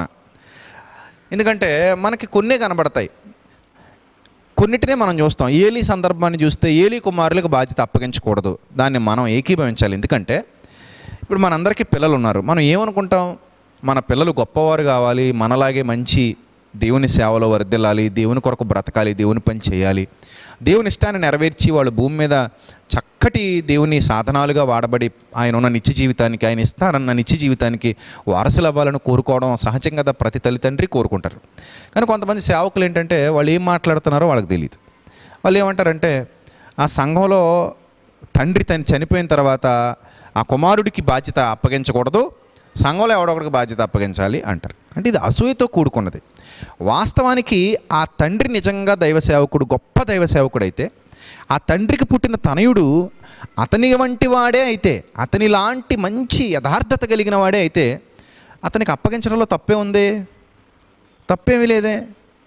ఎందుకంటే మనకి కొన్నే కనబడతాయి కొన్నిటినే మనం చూస్తాం ఏలీ సందర్భాన్ని చూస్తే ఏలీ కుమారులకు బాధ్యత అప్పగించకూడదు దాన్ని మనం ఏకీభవించాలి ఎందుకంటే ఇప్పుడు మనందరికీ పిల్లలు ఉన్నారు మనం ఏమనుకుంటాం మన పిల్లలు గొప్పవారు కావాలి మనలాగే మంచి దేవుని సేవలో వర్దిల్లాలి దేవుని కొరకు బ్రతకాలి దేవుని పని చేయాలి దేవుని ఇష్టాన్ని నెరవేర్చి వాళ్ళు భూమి మీద చక్కటి దేవుని సాధనాలుగా వాడబడి ఆయన ఉన్న నిత్య జీవితానికి ఆయన ఇస్తానన్న నిత్య జీవితానికి వారసులు అవ్వాలని కోరుకోవడం సహజం కదా ప్రతి తల్లిదండ్రి కోరుకుంటారు కానీ కొంతమంది సేవకులు ఏంటంటే వాళ్ళు ఏం మాట్లాడుతున్నారో వాళ్ళకి తెలియదు వాళ్ళు ఏమంటారంటే ఆ సంఘంలో తండ్రి తను చనిపోయిన తర్వాత ఆ కుమారుడికి బాధ్యత అప్పగించకూడదు సంఘంలో ఎవడొకడికి బాధ్యత అప్పగించాలి అంటారు అంటే ఇది అసూయతో కూడుకున్నది వాస్తవానికి ఆ తండ్రి నిజంగా దైవ సేవకుడు గొప్ప దైవ సేవకుడు అయితే ఆ తండ్రికి పుట్టిన తనయుడు అతని వంటి వాడే అయితే అతని లాంటి మంచి యథార్థత కలిగిన వాడే అయితే అతనికి అప్పగించడంలో తప్పే ఉంది తప్పేమీ లేదే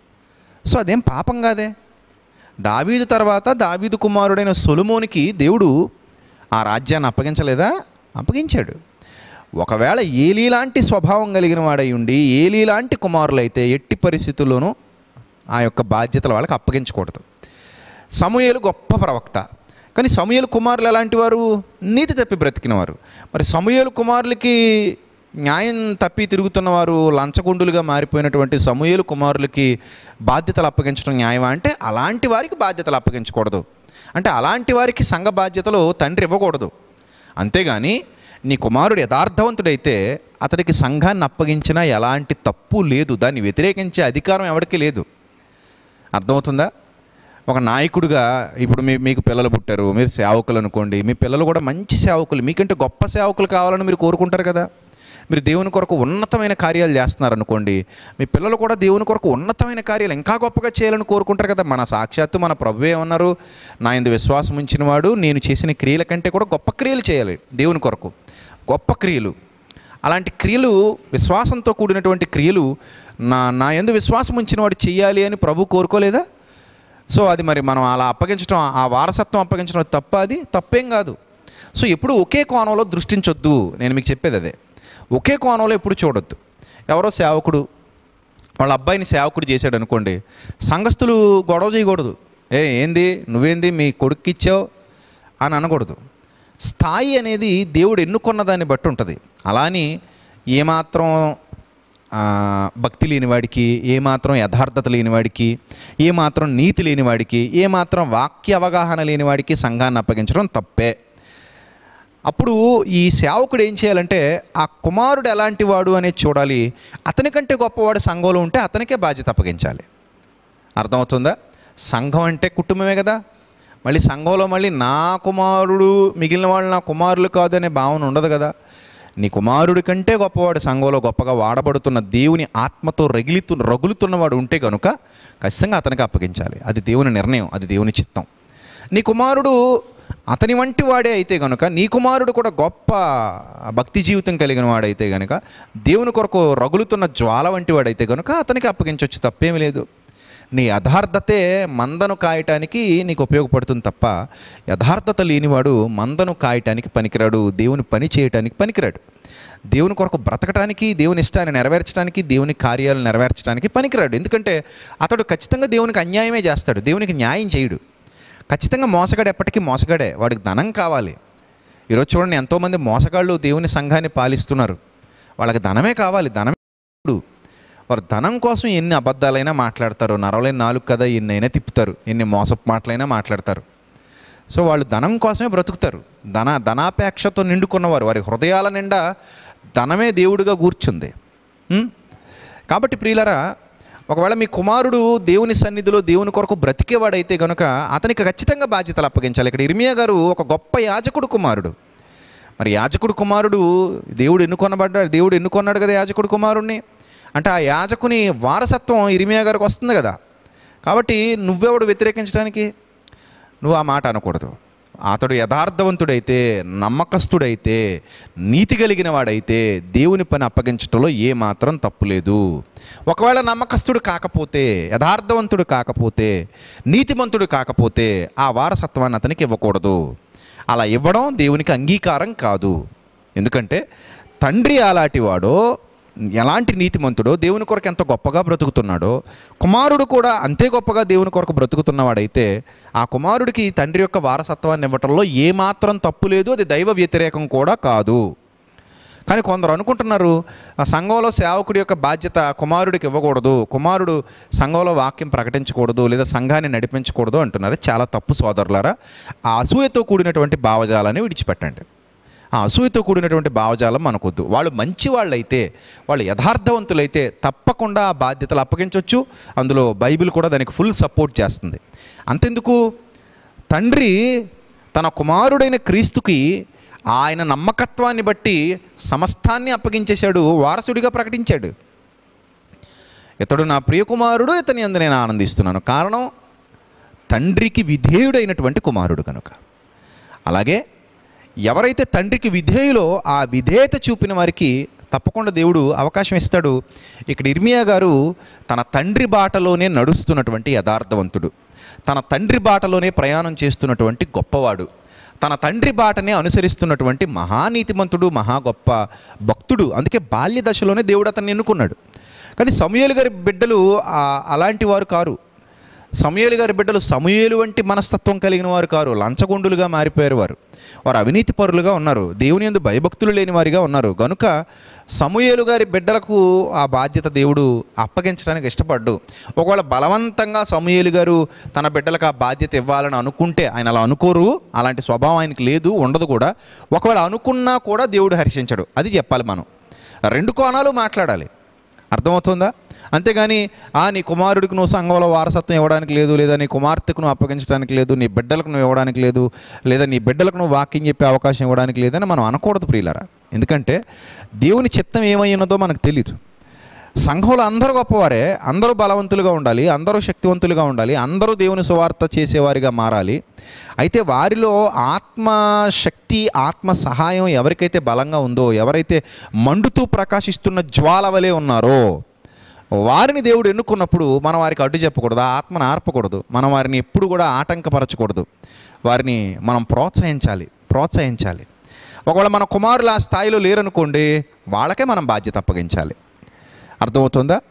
సో అదేం పాపం కాదే దావీదు తర్వాత దావీదు కుమారుడైన సొలుమోనికి దేవుడు ఆ రాజ్యాన్ని అప్పగించలేదా అప్పగించాడు ఒకవేళ ఏలీ లాంటి స్వభావం కలిగిన వాడై ఉండి ఏలీ లాంటి కుమారులైతే ఎట్టి పరిస్థితుల్లోనూ ఆ యొక్క బాధ్యతలు వాళ్ళకి అప్పగించకూడదు సమూయేలు గొప్ప ప్రవక్త కానీ సమూయేలు కుమారులు ఎలాంటి వారు నీతి తప్పి బ్రతికినవారు మరి సమూయేలు కుమారులకి న్యాయం తప్పి తిరుగుతున్నవారు లంచగొండులుగా మారిపోయినటువంటి సమూయేలు కుమారులకి బాధ్యతలు అప్పగించడం న్యాయమా అంటే అలాంటి వారికి బాధ్యతలు అప్పగించకూడదు అంటే అలాంటి వారికి సంఘ బాధ్యతలు తండ్రి ఇవ్వకూడదు అంతేగాని నీ కుమారుడు యథార్థవంతుడైతే అతడికి సంఘాన్ని అప్పగించినా ఎలాంటి తప్పు లేదు దాన్ని వ్యతిరేకించే అధికారం ఎవరికీ లేదు అర్థమవుతుందా ఒక నాయకుడిగా ఇప్పుడు మీ మీకు పిల్లలు పుట్టారు మీరు సేవకులు అనుకోండి మీ పిల్లలు కూడా మంచి సేవకులు మీకంటే గొప్ప సేవకులు కావాలని మీరు కోరుకుంటారు కదా మీరు దేవుని కొరకు ఉన్నతమైన కార్యాలు చేస్తున్నారు అనుకోండి మీ పిల్లలు కూడా దేవుని కొరకు ఉన్నతమైన కార్యాలు ఇంకా గొప్పగా చేయాలని కోరుకుంటారు కదా మన సాక్షాత్తు మన ప్రభు ఏమన్నారు నా ఇందు విశ్వాసం ఉంచిన వాడు నేను చేసిన క్రియల కంటే కూడా గొప్ప క్రియలు చేయాలి దేవుని కొరకు గొప్ప క్రియలు అలాంటి క్రియలు విశ్వాసంతో కూడినటువంటి క్రియలు నా నా ఎందు విశ్వాసం ఉంచిన వాడు చెయ్యాలి అని ప్రభు కోరుకోలేదా సో అది మరి మనం అలా అప్పగించడం ఆ వారసత్వం అప్పగించడం తప్ప అది తప్పేం కాదు సో ఎప్పుడు ఒకే కోణంలో దృష్టించొద్దు నేను మీకు చెప్పేది అదే ఒకే కోణంలో ఎప్పుడు చూడొద్దు ఎవరో సేవకుడు వాళ్ళ అబ్బాయిని సేవకుడు చేశాడు అనుకోండి సంఘస్థులు గొడవ చేయకూడదు ఏ ఏంది నువ్వేంది మీ కొడుక్కి ఇచ్చావు అని అనకూడదు స్థాయి అనేది దేవుడు ఎన్నుకున్న దాన్ని బట్టి ఉంటుంది అలాని ఏమాత్రం ఆ, భక్తి లేనివాడికి ఏమాత్రం యథార్థత లేనివాడికి ఏమాత్రం నీతి లేనివాడికి ఏమాత్రం వాక్య అవగాహన లేనివాడికి సంఘాన్ని అప్పగించడం తప్పే అప్పుడు ఈ సేవకుడు ఏం చేయాలంటే ఆ కుమారుడు ఎలాంటి వాడు అనేది చూడాలి అతనికంటే గొప్పవాడు సంఘంలో ఉంటే అతనికే బాధ్యత అప్పగించాలి అర్థమవుతుందా సంఘం అంటే కుటుంబమే కదా మళ్ళీ సంఘంలో మళ్ళీ నా కుమారుడు మిగిలిన వాళ్ళు నా కుమారులు కాదు అనే భావన ఉండదు కదా నీ కుమారుడి కంటే గొప్పవాడు సంఘంలో గొప్పగా వాడబడుతున్న దేవుని ఆత్మతో రగిలితు రగులుతున్నవాడు ఉంటే కనుక ఖచ్చితంగా అతనికి అప్పగించాలి అది దేవుని నిర్ణయం అది దేవుని చిత్తం నీ కుమారుడు అతని వంటి వాడే అయితే కనుక నీ కుమారుడు కూడా గొప్ప భక్తి జీవితం కలిగిన వాడైతే కనుక దేవుని కొరకు రగులుతున్న జ్వాల వంటి వాడైతే కనుక అతనికి అప్పగించవచ్చు తప్పేమీ లేదు నీ యథార్థతే మందను కాయటానికి నీకు ఉపయోగపడుతుంది తప్ప యథార్థత లేనివాడు మందను కాయటానికి పనికిరాడు దేవుని పని చేయటానికి పనికిరాడు దేవుని కొరకు బ్రతకటానికి దేవుని ఇష్టాన్ని నెరవేర్చడానికి దేవుని కార్యాలు నెరవేర్చడానికి పనికిరాడు ఎందుకంటే అతడు ఖచ్చితంగా దేవునికి అన్యాయమే చేస్తాడు దేవునికి న్యాయం చేయడు ఖచ్చితంగా మోసగాడు ఎప్పటికీ మోసగాడే వాడికి ధనం కావాలి ఈరోజు చూడండి ఎంతోమంది మోసగాళ్ళు దేవుని సంఘాన్ని పాలిస్తున్నారు వాళ్ళకి ధనమే కావాలి ధనమే ఇప్పుడు వారు ధనం కోసం ఎన్ని అబద్ధాలైనా మాట్లాడతారు నరవలేని నాలుగు కదా ఎన్నైనా తిప్పుతారు ఎన్ని మోసపు మాటలైనా మాట్లాడతారు సో వాళ్ళు ధనం కోసమే బ్రతుకుతారు ధన ధనాపేక్షతో నిండుకున్నవారు వారి హృదయాల నిండా ధనమే దేవుడిగా కూర్చుంది ఉం? కాబట్టి ప్రియులరా ఒకవేళ మీ కుమారుడు దేవుని సన్నిధిలో దేవుని కొరకు బ్రతికేవాడైతే కనుక అతనికి ఖచ్చితంగా బాధ్యతలు అప్పగించాలి ఇక్కడ ఇర్మియా గారు ఒక గొప్ప యాజకుడు కుమారుడు మరి యాజకుడు కుమారుడు దేవుడు ఎన్నుకొనబడ్డాడు దేవుడు ఎన్నుకొన్నాడు కదా యాజకుడు కుమారుణ్ణి అంటే ఆ యాజకుని వారసత్వం ఇరిమియా గారికి వస్తుంది కదా కాబట్టి నువ్వెవడు వ్యతిరేకించడానికి నువ్వు ఆ మాట అనకూడదు అతడు యథార్థవంతుడైతే నమ్మకస్తుడైతే నీతి కలిగిన వాడైతే దేవుని పని అప్పగించడంలో ఏ మాత్రం తప్పు లేదు ఒకవేళ నమ్మకస్తుడు కాకపోతే యథార్థవంతుడు కాకపోతే నీతిమంతుడు కాకపోతే ఆ వారసత్వాన్ని అతనికి ఇవ్వకూడదు అలా ఇవ్వడం దేవునికి అంగీకారం కాదు ఎందుకంటే తండ్రి అలాంటి వాడో ఎలాంటి నీతిమంతుడో దేవుని కొరకు ఎంత గొప్పగా బ్రతుకుతున్నాడో కుమారుడు కూడా అంతే గొప్పగా దేవుని కొరకు బ్రతుకుతున్నవాడైతే ఆ కుమారుడికి తండ్రి యొక్క వారసత్వాన్ని ఇవ్వటంలో ఏమాత్రం తప్పు లేదు అది దైవ వ్యతిరేకం కూడా కాదు కానీ కొందరు అనుకుంటున్నారు ఆ సంఘంలో సేవకుడి యొక్క బాధ్యత కుమారుడికి ఇవ్వకూడదు కుమారుడు సంఘంలో వాక్యం ప్రకటించకూడదు లేదా సంఘాన్ని నడిపించకూడదు అంటున్నారు చాలా తప్పు సోదరులారా ఆ అసూయతో కూడినటువంటి భావజాలాన్ని విడిచిపెట్టండి ఆ అసూయతో కూడినటువంటి భావజాలం మనకొద్దు వాళ్ళు మంచి వాళ్ళైతే వాళ్ళు యథార్థవంతులైతే తప్పకుండా ఆ బాధ్యతలు అప్పగించవచ్చు అందులో బైబిల్ కూడా దానికి ఫుల్ సపోర్ట్ చేస్తుంది అంతెందుకు తండ్రి తన కుమారుడైన క్రీస్తుకి ఆయన నమ్మకత్వాన్ని బట్టి సమస్తాన్ని అప్పగించేశాడు వారసుడిగా ప్రకటించాడు ఇతడు నా ప్రియకుమారుడు ఇతని అందు నేను ఆనందిస్తున్నాను కారణం తండ్రికి విధేయుడైనటువంటి కుమారుడు కనుక అలాగే ఎవరైతే తండ్రికి విధేయులో ఆ విధేయత చూపిన వారికి తప్పకుండా దేవుడు అవకాశం ఇస్తాడు ఇక్కడ ఇర్మియా గారు తన తండ్రి బాటలోనే నడుస్తున్నటువంటి యథార్థవంతుడు తన తండ్రి బాటలోనే ప్రయాణం చేస్తున్నటువంటి గొప్పవాడు తన తండ్రి బాటనే అనుసరిస్తున్నటువంటి మహానీతిమంతుడు మహా గొప్ప భక్తుడు అందుకే బాల్య దశలోనే దేవుడు అతన్ని ఎన్నుకున్నాడు కానీ సమూయేలు గారి బిడ్డలు ఆ- అలాంటి వారు కారు సమూయేలు గారి బిడ్డలు సమూయేలు వంటి మనస్తత్వం కలిగిన వారు కారు లంచగొండులుగా మారిపోయారు వారు వారు అవినీతి పరులుగా ఉన్నారు దేవుని యందు భయభక్తులు లేని వారిగా ఉన్నారు కనుక సమూయేలు గారి బిడ్డలకు ఆ బాధ్యత దేవుడు అప్పగించడానికి ఇష్టపడ్డు ఒకవేళ బలవంతంగా సమూయేలు గారు తన బిడ్డలకు ఆ బాధ్యత ఇవ్వాలని అనుకుంటే ఆయన అలా అనుకోరు అలాంటి స్వభావం ఆయనకి లేదు ఉండదు కూడా ఒకవేళ అనుకున్నా కూడా దేవుడు హర్షించడు అది చెప్పాలి మనం రెండు కోణాలు మాట్లాడాలి అర్థమవుతుందా అంతేగాని ఆ నీ కుమారుడికి నువ్వు సంఘంలో వారసత్వం ఇవ్వడానికి లేదు లేదా నీ కుమార్తెకు నువ్వు అప్పగించడానికి లేదు నీ బిడ్డలకు నువ్వు ఇవ్వడానికి లేదు లేదా నీ బిడ్డలకు నువ్వు వాక్యం చెప్పే అవకాశం ఇవ్వడానికి లేదని మనం అనకూడదు ప్రియులరా ఎందుకంటే దేవుని చిత్తం ఏమై ఉన్నదో మనకు తెలియదు సంఘంలో అందరూ గొప్పవారే అందరూ బలవంతులుగా ఉండాలి అందరూ శక్తివంతులుగా ఉండాలి అందరూ దేవుని సువార్త చేసేవారిగా మారాలి అయితే వారిలో ఆత్మ శక్తి ఆత్మ సహాయం ఎవరికైతే బలంగా ఉందో ఎవరైతే మండుతూ ప్రకాశిస్తున్న జ్వాల వలె ఉన్నారో వారిని దేవుడు ఎన్నుకున్నప్పుడు మనం వారికి అడ్డు చెప్పకూడదు ఆ ఆత్మను ఆర్పకూడదు మనం వారిని ఎప్పుడు కూడా ఆటంకపరచకూడదు వారిని మనం ప్రోత్సహించాలి ప్రోత్సహించాలి ఒకవేళ మన కుమారులు ఆ స్థాయిలో లేరనుకోండి వాళ్ళకే మనం బాధ్యత అప్పగించాలి అర్థమవుతుందా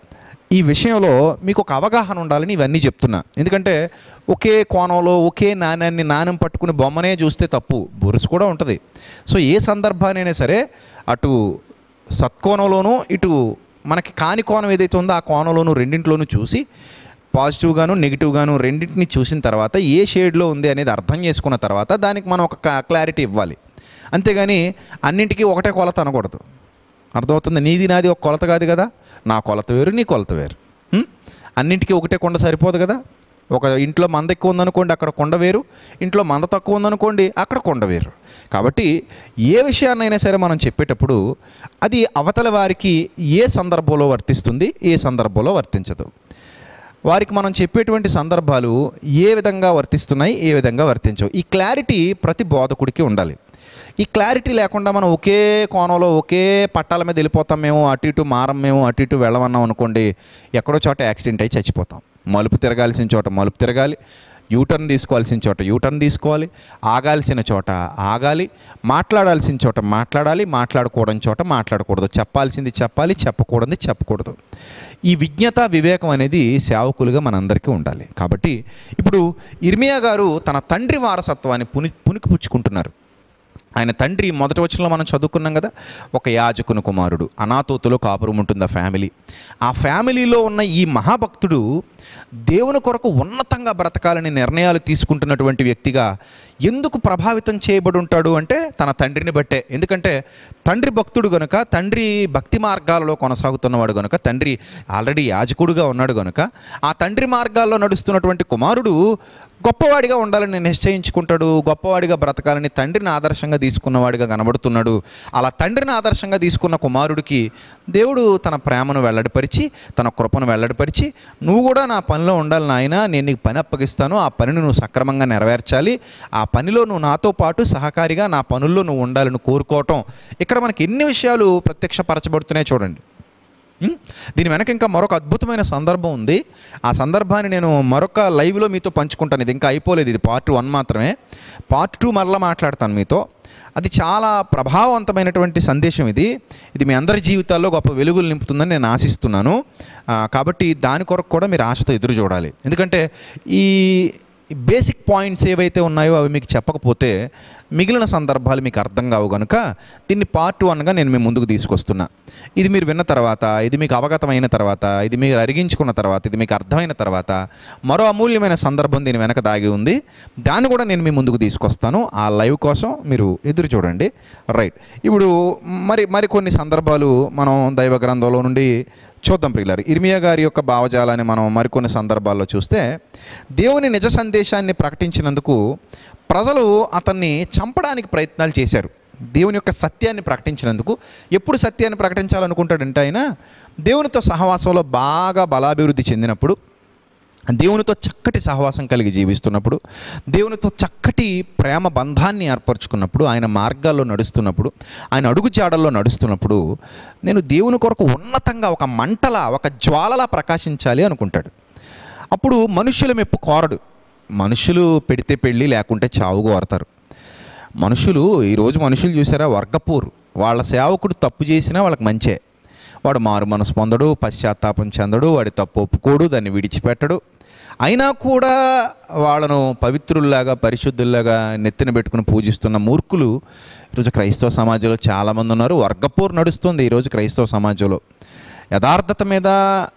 ఈ విషయంలో మీకు ఒక అవగాహన ఉండాలని ఇవన్నీ చెప్తున్నా ఎందుకంటే ఒకే కోణంలో ఒకే నాణ్యాన్ని నాణ్యం పట్టుకుని బొమ్మనే చూస్తే తప్పు బొరుసు కూడా ఉంటుంది సో ఏ సందర్భానైనా సరే అటు సత్కోణంలోనూ ఇటు మనకి కాని కోణం ఏదైతే ఉందో ఆ కోణంలోనూ రెండింటిలోనూ చూసి పాజిటివ్గాను నెగిటివ్గాను రెండింటిని చూసిన తర్వాత ఏ షేడ్లో ఉంది అనేది అర్థం చేసుకున్న తర్వాత దానికి మనం ఒక క్లారిటీ ఇవ్వాలి అంతేగాని అన్నింటికీ ఒకటే కొలత అనకూడదు అర్థమవుతుంది నీది నాది ఒక కొలత కాదు కదా నా కొలత వేరు నీ కొలత వేరు ఉం? అన్నింటికీ ఒకటే కొండ సరిపోదు కదా ఒక ఇంట్లో మంద ఎక్కువ ఉందనుకోండి అక్కడ కొండ వేరు ఇంట్లో మంద తక్కువ ఉందనుకోండి అక్కడ కొండ వేరు కాబట్టి ఏ విషయాన్నైనా సరే మనం చెప్పేటప్పుడు అది అవతల వారికి ఏ సందర్భంలో వర్తిస్తుంది ఏ సందర్భంలో వర్తించదు వారికి మనం చెప్పేటువంటి సందర్భాలు ఏ విధంగా వర్తిస్తున్నాయి ఏ విధంగా వర్తించవు ఈ క్లారిటీ ప్రతి బోధకుడికి ఉండాలి ఈ క్లారిటీ లేకుండా మనం ఒకే కోణంలో ఒకే పట్టాల మీద వెళ్ళిపోతాం మేము అటు ఇటు మారం మేము అటు ఇటు వెళ్ళమన్నాం అనుకోండి ఎక్కడో చోట యాక్సిడెంట్ అయి చచ్చిపోతాం మలుపు తిరగాల్సిన చోట మలుపు తిరగాలి యూటర్న్ తీసుకోవాల్సిన చోట యూటర్న్ తీసుకోవాలి ఆగాల్సిన చోట ఆగాలి మాట్లాడాల్సిన చోట మాట్లాడాలి మాట్లాడకూడని చోట మాట్లాడకూడదు చెప్పాల్సింది చెప్పాలి చెప్పకూడదు చెప్పకూడదు ఈ విజ్ఞత వివేకం అనేది సేవకులుగా మనందరికీ ఉండాలి కాబట్టి ఇప్పుడు ఇర్మియా గారు తన తండ్రి వారసత్వాన్ని పుని పునికి పుచ్చుకుంటున్నారు ఆయన తండ్రి మొదటి వచనంలో మనం చదువుకున్నాం కదా ఒక యాజకుని కుమారుడు అనాథోతులో కాపురం ఉంటుంది ఆ ఫ్యామిలీ ఆ ఫ్యామిలీలో ఉన్న ఈ మహాభక్తుడు దేవుని కొరకు ఉన్నతంగా బ్రతకాలని నిర్ణయాలు తీసుకుంటున్నటువంటి వ్యక్తిగా ఎందుకు ప్రభావితం చేయబడి ఉంటాడు అంటే తన తండ్రిని బట్టే ఎందుకంటే తండ్రి భక్తుడు గనుక తండ్రి భక్తి మార్గాలలో కొనసాగుతున్నవాడు గనుక తండ్రి ఆల్రెడీ యాజకుడుగా ఉన్నాడు గనుక ఆ తండ్రి మార్గాల్లో నడుస్తున్నటువంటి కుమారుడు గొప్పవాడిగా ఉండాలని నిశ్చయించుకుంటాడు గొప్పవాడిగా బ్రతకాలని తండ్రిని ఆదర్శంగా తీసుకున్నవాడిగా కనబడుతున్నాడు అలా తండ్రిని ఆదర్శంగా తీసుకున్న కుమారుడికి దేవుడు తన ప్రేమను వెల్లడిపరిచి తన కృపను వెల్లడిపరిచి నువ్వు కూడా నా పనిలో ఉండాలి నాయన నేను నీకు పని అప్పగిస్తాను ఆ పనిని నువ్వు సక్రమంగా నెరవేర్చాలి ఆ పనిలో నువ్వు నాతో పాటు సహకారిగా నా పనుల్లో నువ్వు ఉండాలని కోరుకోవటం ఇక్కడ మనకి ఎన్ని విషయాలు ప్రత్యక్షపరచబడుతున్నాయి చూడండి ఉం? దీని వెనక ఇంకా మరొక అద్భుతమైన సందర్భం ఉంది ఆ సందర్భాన్ని నేను మరొక లైవ్లో మీతో పంచుకుంటాను ఇది ఇంకా అయిపోలేదు ఇది పార్ట్ వన్ మాత్రమే పార్ట్ టూ మరలా మాట్లాడతాను మీతో అది చాలా ప్రభావవంతమైనటువంటి సందేశం ఇది ఇది మీ అందరి జీవితాల్లో గొప్ప వెలుగులు నింపుతుందని నేను ఆశిస్తున్నాను ఆ, కాబట్టి దాని కొరకు కూడా మీరు ఆశతో ఎదురు చూడాలి ఎందుకంటే ఈ బేసిక్ పాయింట్స్ ఏవైతే ఉన్నాయో అవి మీకు చెప్పకపోతే మిగిలిన సందర్భాలు మీకు అర్థం కావు కనుక దీన్ని పార్ట్ వన్గా నేను మీ ముందుకు తీసుకొస్తున్నా ఇది మీరు విన్న తర్వాత ఇది మీకు అవగతమైన తర్వాత ఇది మీరు అరిగించుకున్న తర్వాత ఇది మీకు అర్థమైన తర్వాత మరో అమూల్యమైన సందర్భం దీని వెనక దాగి ఉంది దాన్ని కూడా నేను మీ ముందుకు తీసుకొస్తాను ఆ లైవ్ కోసం మీరు ఎదురు చూడండి రైట్ ఇప్పుడు మరి మరి కొన్ని సందర్భాలు మనం దైవ గ్రంథంలో నుండి చూద్దాం ప్రియులారు ఇర్మియా గారి యొక్క భావజాలాన్ని మనం మరికొన్ని సందర్భాల్లో చూస్తే దేవుని నిజ సందేశాన్ని ప్రకటించినందుకు ప్రజలు అతన్ని చంపడానికి ప్రయత్నాలు చేశారు దేవుని యొక్క సత్యాన్ని ప్రకటించినందుకు ఎప్పుడు సత్యాన్ని ప్రకటించాలనుకుంటాడంటే ఆయన దేవునితో సహవాసంలో బాగా బలాభివృద్ధి చెందినప్పుడు దేవునితో చక్కటి సహవాసం కలిగి జీవిస్తున్నప్పుడు దేవునితో చక్కటి ప్రేమ బంధాన్ని ఏర్పరచుకున్నప్పుడు ఆయన మార్గాల్లో నడుస్తున్నప్పుడు ఆయన అడుగు జాడల్లో నడుస్తున్నప్పుడు నేను దేవుని కొరకు ఉన్నతంగా ఒక మంటలా ఒక జ్వాలలా ప్రకాశించాలి అనుకుంటాడు అప్పుడు మనుషుల మెప్పు కోరడు మనుషులు పెడితే పెళ్ళి లేకుంటే చావు కోరతారు మనుషులు ఈరోజు మనుషులు చూసారా వర్గపూర్ వాళ్ళ సేవకుడు తప్పు చేసినా వాళ్ళకి మంచే వాడు మారు మనసు పొందడు పశ్చాత్తాపం చెందడు వాడి తప్పు ఒప్పుకోడు దాన్ని విడిచిపెట్టడు అయినా కూడా వాళ్ళను పవిత్రుల్లాగా పరిశుద్ధుల్లాగా నెత్తిన పెట్టుకుని పూజిస్తున్న మూర్ఖులు ఈరోజు క్రైస్తవ సమాజంలో చాలామంది ఉన్నారు వర్గపూర్ నడుస్తుంది ఈరోజు క్రైస్తవ సమాజంలో యథార్థత మీద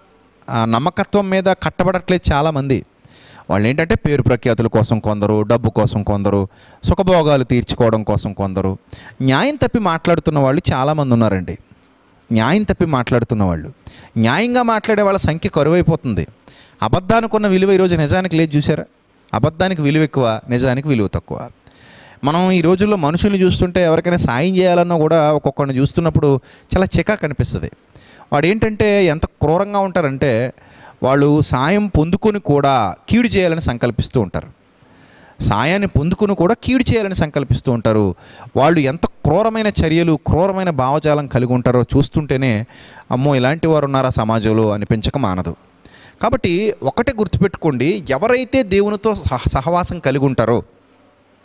ఆ, నమ్మకత్వం మీద కట్టబడట్లేదు చాలామంది వాళ్ళు ఏంటంటే పేరు ప్రఖ్యాతుల కోసం కొందరు డబ్బు కోసం కొందరు సుఖభోగాలు తీర్చుకోవడం కోసం కొందరు న్యాయం తప్పి మాట్లాడుతున్న వాళ్ళు చాలామంది ఉన్నారండి న్యాయం తప్పి మాట్లాడుతున్న వాళ్ళు న్యాయంగా మాట్లాడే వాళ్ళ సంఖ్య కరువైపోతుంది అబద్ధానికి ఉన్న విలువ ఈరోజు నిజానికి లేదు చూసారా అబద్ధానికి విలువ ఎక్కువ నిజానికి విలువ తక్కువ మనం ఈ రోజుల్లో మనుషుల్ని చూస్తుంటే ఎవరికైనా సాయం చేయాలన్నా కూడా ఒక్కొక్కరిని చూస్తున్నప్పుడు చాలా చికా కనిపిస్తుంది వాడు ఏంటంటే ఎంత క్రూరంగా ఉంటారంటే వాళ్ళు సాయం పొందుకొని కూడా కీడు చేయాలని సంకల్పిస్తూ ఉంటారు సాయాన్ని పొందుకుని కూడా కీడు చేయాలని సంకల్పిస్తూ ఉంటారు వాళ్ళు ఎంత క్రూరమైన చర్యలు క్రూరమైన భావజాలం కలిగి ఉంటారో చూస్తుంటేనే అమ్మో ఇలాంటి వారు ఉన్నారా సమాజంలో అనిపించక మానదు కాబట్టి ఒకటే గుర్తుపెట్టుకోండి ఎవరైతే దేవునితో సహ సహవాసం కలిగి ఉంటారో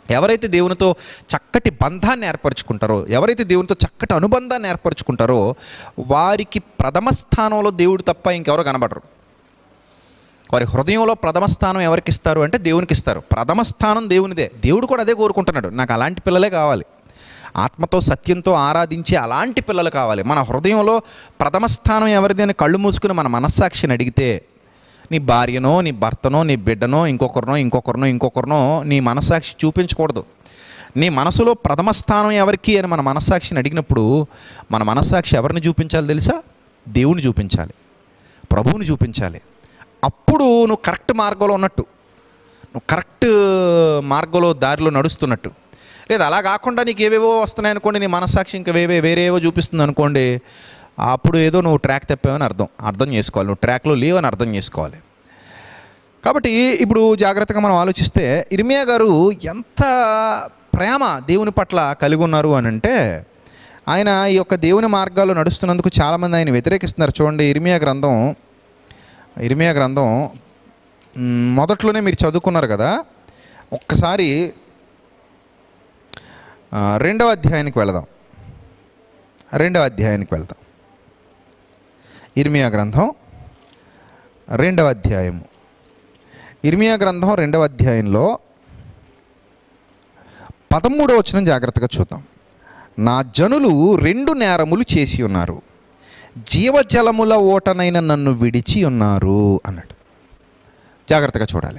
ఎవరైతే దేవునితో చక్కటి బంధాన్ని ఏర్పరచుకుంటారో ఎవరైతే దేవునితో చక్కటి అనుబంధాన్ని ఏర్పరచుకుంటారో వారికి ప్రథమ స్థానంలో దేవుడు తప్ప ఇంకెవరో కనబడరు వారి హృదయంలో ప్రథమ స్థానం ఎవరికి ఇస్తారు అంటే దేవునికి ఇస్తారు ప్రథమ స్థానం దేవునిదే దేవుడు కూడా అదే కోరుకుంటున్నాడు నాకు అలాంటి పిల్లలే కావాలి ఆత్మతో సత్యంతో ఆరాధించే అలాంటి పిల్లలు కావాలి మన హృదయంలో ప్రథమ స్థానం ఎవరిది అని కళ్ళు మూసుకుని మన మనస్సాక్షిని అడిగితే నీ భార్యనో నీ భర్తనో నీ బిడ్డనో ఇంకొకరినో ఇంకొకరినో ఇంకొకరినో నీ మనస్సాక్షి చూపించకూడదు నీ మనసులో ప్రథమ స్థానం ఎవరికి అని మన మనస్సాక్షిని అడిగినప్పుడు మన మనస్సాక్షి ఎవరిని చూపించాలి తెలుసా దేవుని చూపించాలి ప్రభువుని చూపించాలి అప్పుడు నువ్వు కరెక్ట్ మార్గంలో ఉన్నట్టు నువ్వు కరెక్ట్ మార్గంలో దారిలో నడుస్తున్నట్టు లేదు అలా కాకుండా నీకు ఏవేవో వస్తున్నాయి అనుకోండి నీ మనస్సాక్షి ఇంకా వేవే వేరేవో చూపిస్తుంది అనుకోండి అప్పుడు ఏదో నువ్వు ట్రాక్ తప్పావని అర్థం అర్థం చేసుకోవాలి నువ్వు ట్రాక్లో లేవని అర్థం చేసుకోవాలి కాబట్టి ఇప్పుడు జాగ్రత్తగా మనం ఆలోచిస్తే ఇర్మియా గారు ఎంత ప్రేమ దేవుని పట్ల కలిగి ఉన్నారు అని అంటే ఆయన ఈ యొక్క దేవుని మార్గాల్లో నడుస్తున్నందుకు చాలామంది ఆయన వ్యతిరేకిస్తున్నారు చూడండి ఇర్మియా గ్రంథం ఇర్మియా గ్రంథం మ్, మొదట్లోనే మీరు చదువుకున్నారు కదా ఒక్కసారి ఆ, రెండవ అధ్యాయానికి వెళదాం రెండవ అధ్యాయానికి వెళ్దాం ఇర్మియా గ్రంథం రెండవ అధ్యాయము ఇర్మియా గ్రంథం రెండవ అధ్యాయంలో పదమూడవ వచనం జాగ్రత్తగా చూద్దాం నా జనులు రెండు నేరములు చేసి ఉన్నారు జీవజలముల ఓటనైన నన్ను విడిచి ఉన్నారు అన్నాడు జాగ్రత్తగా చూడాలి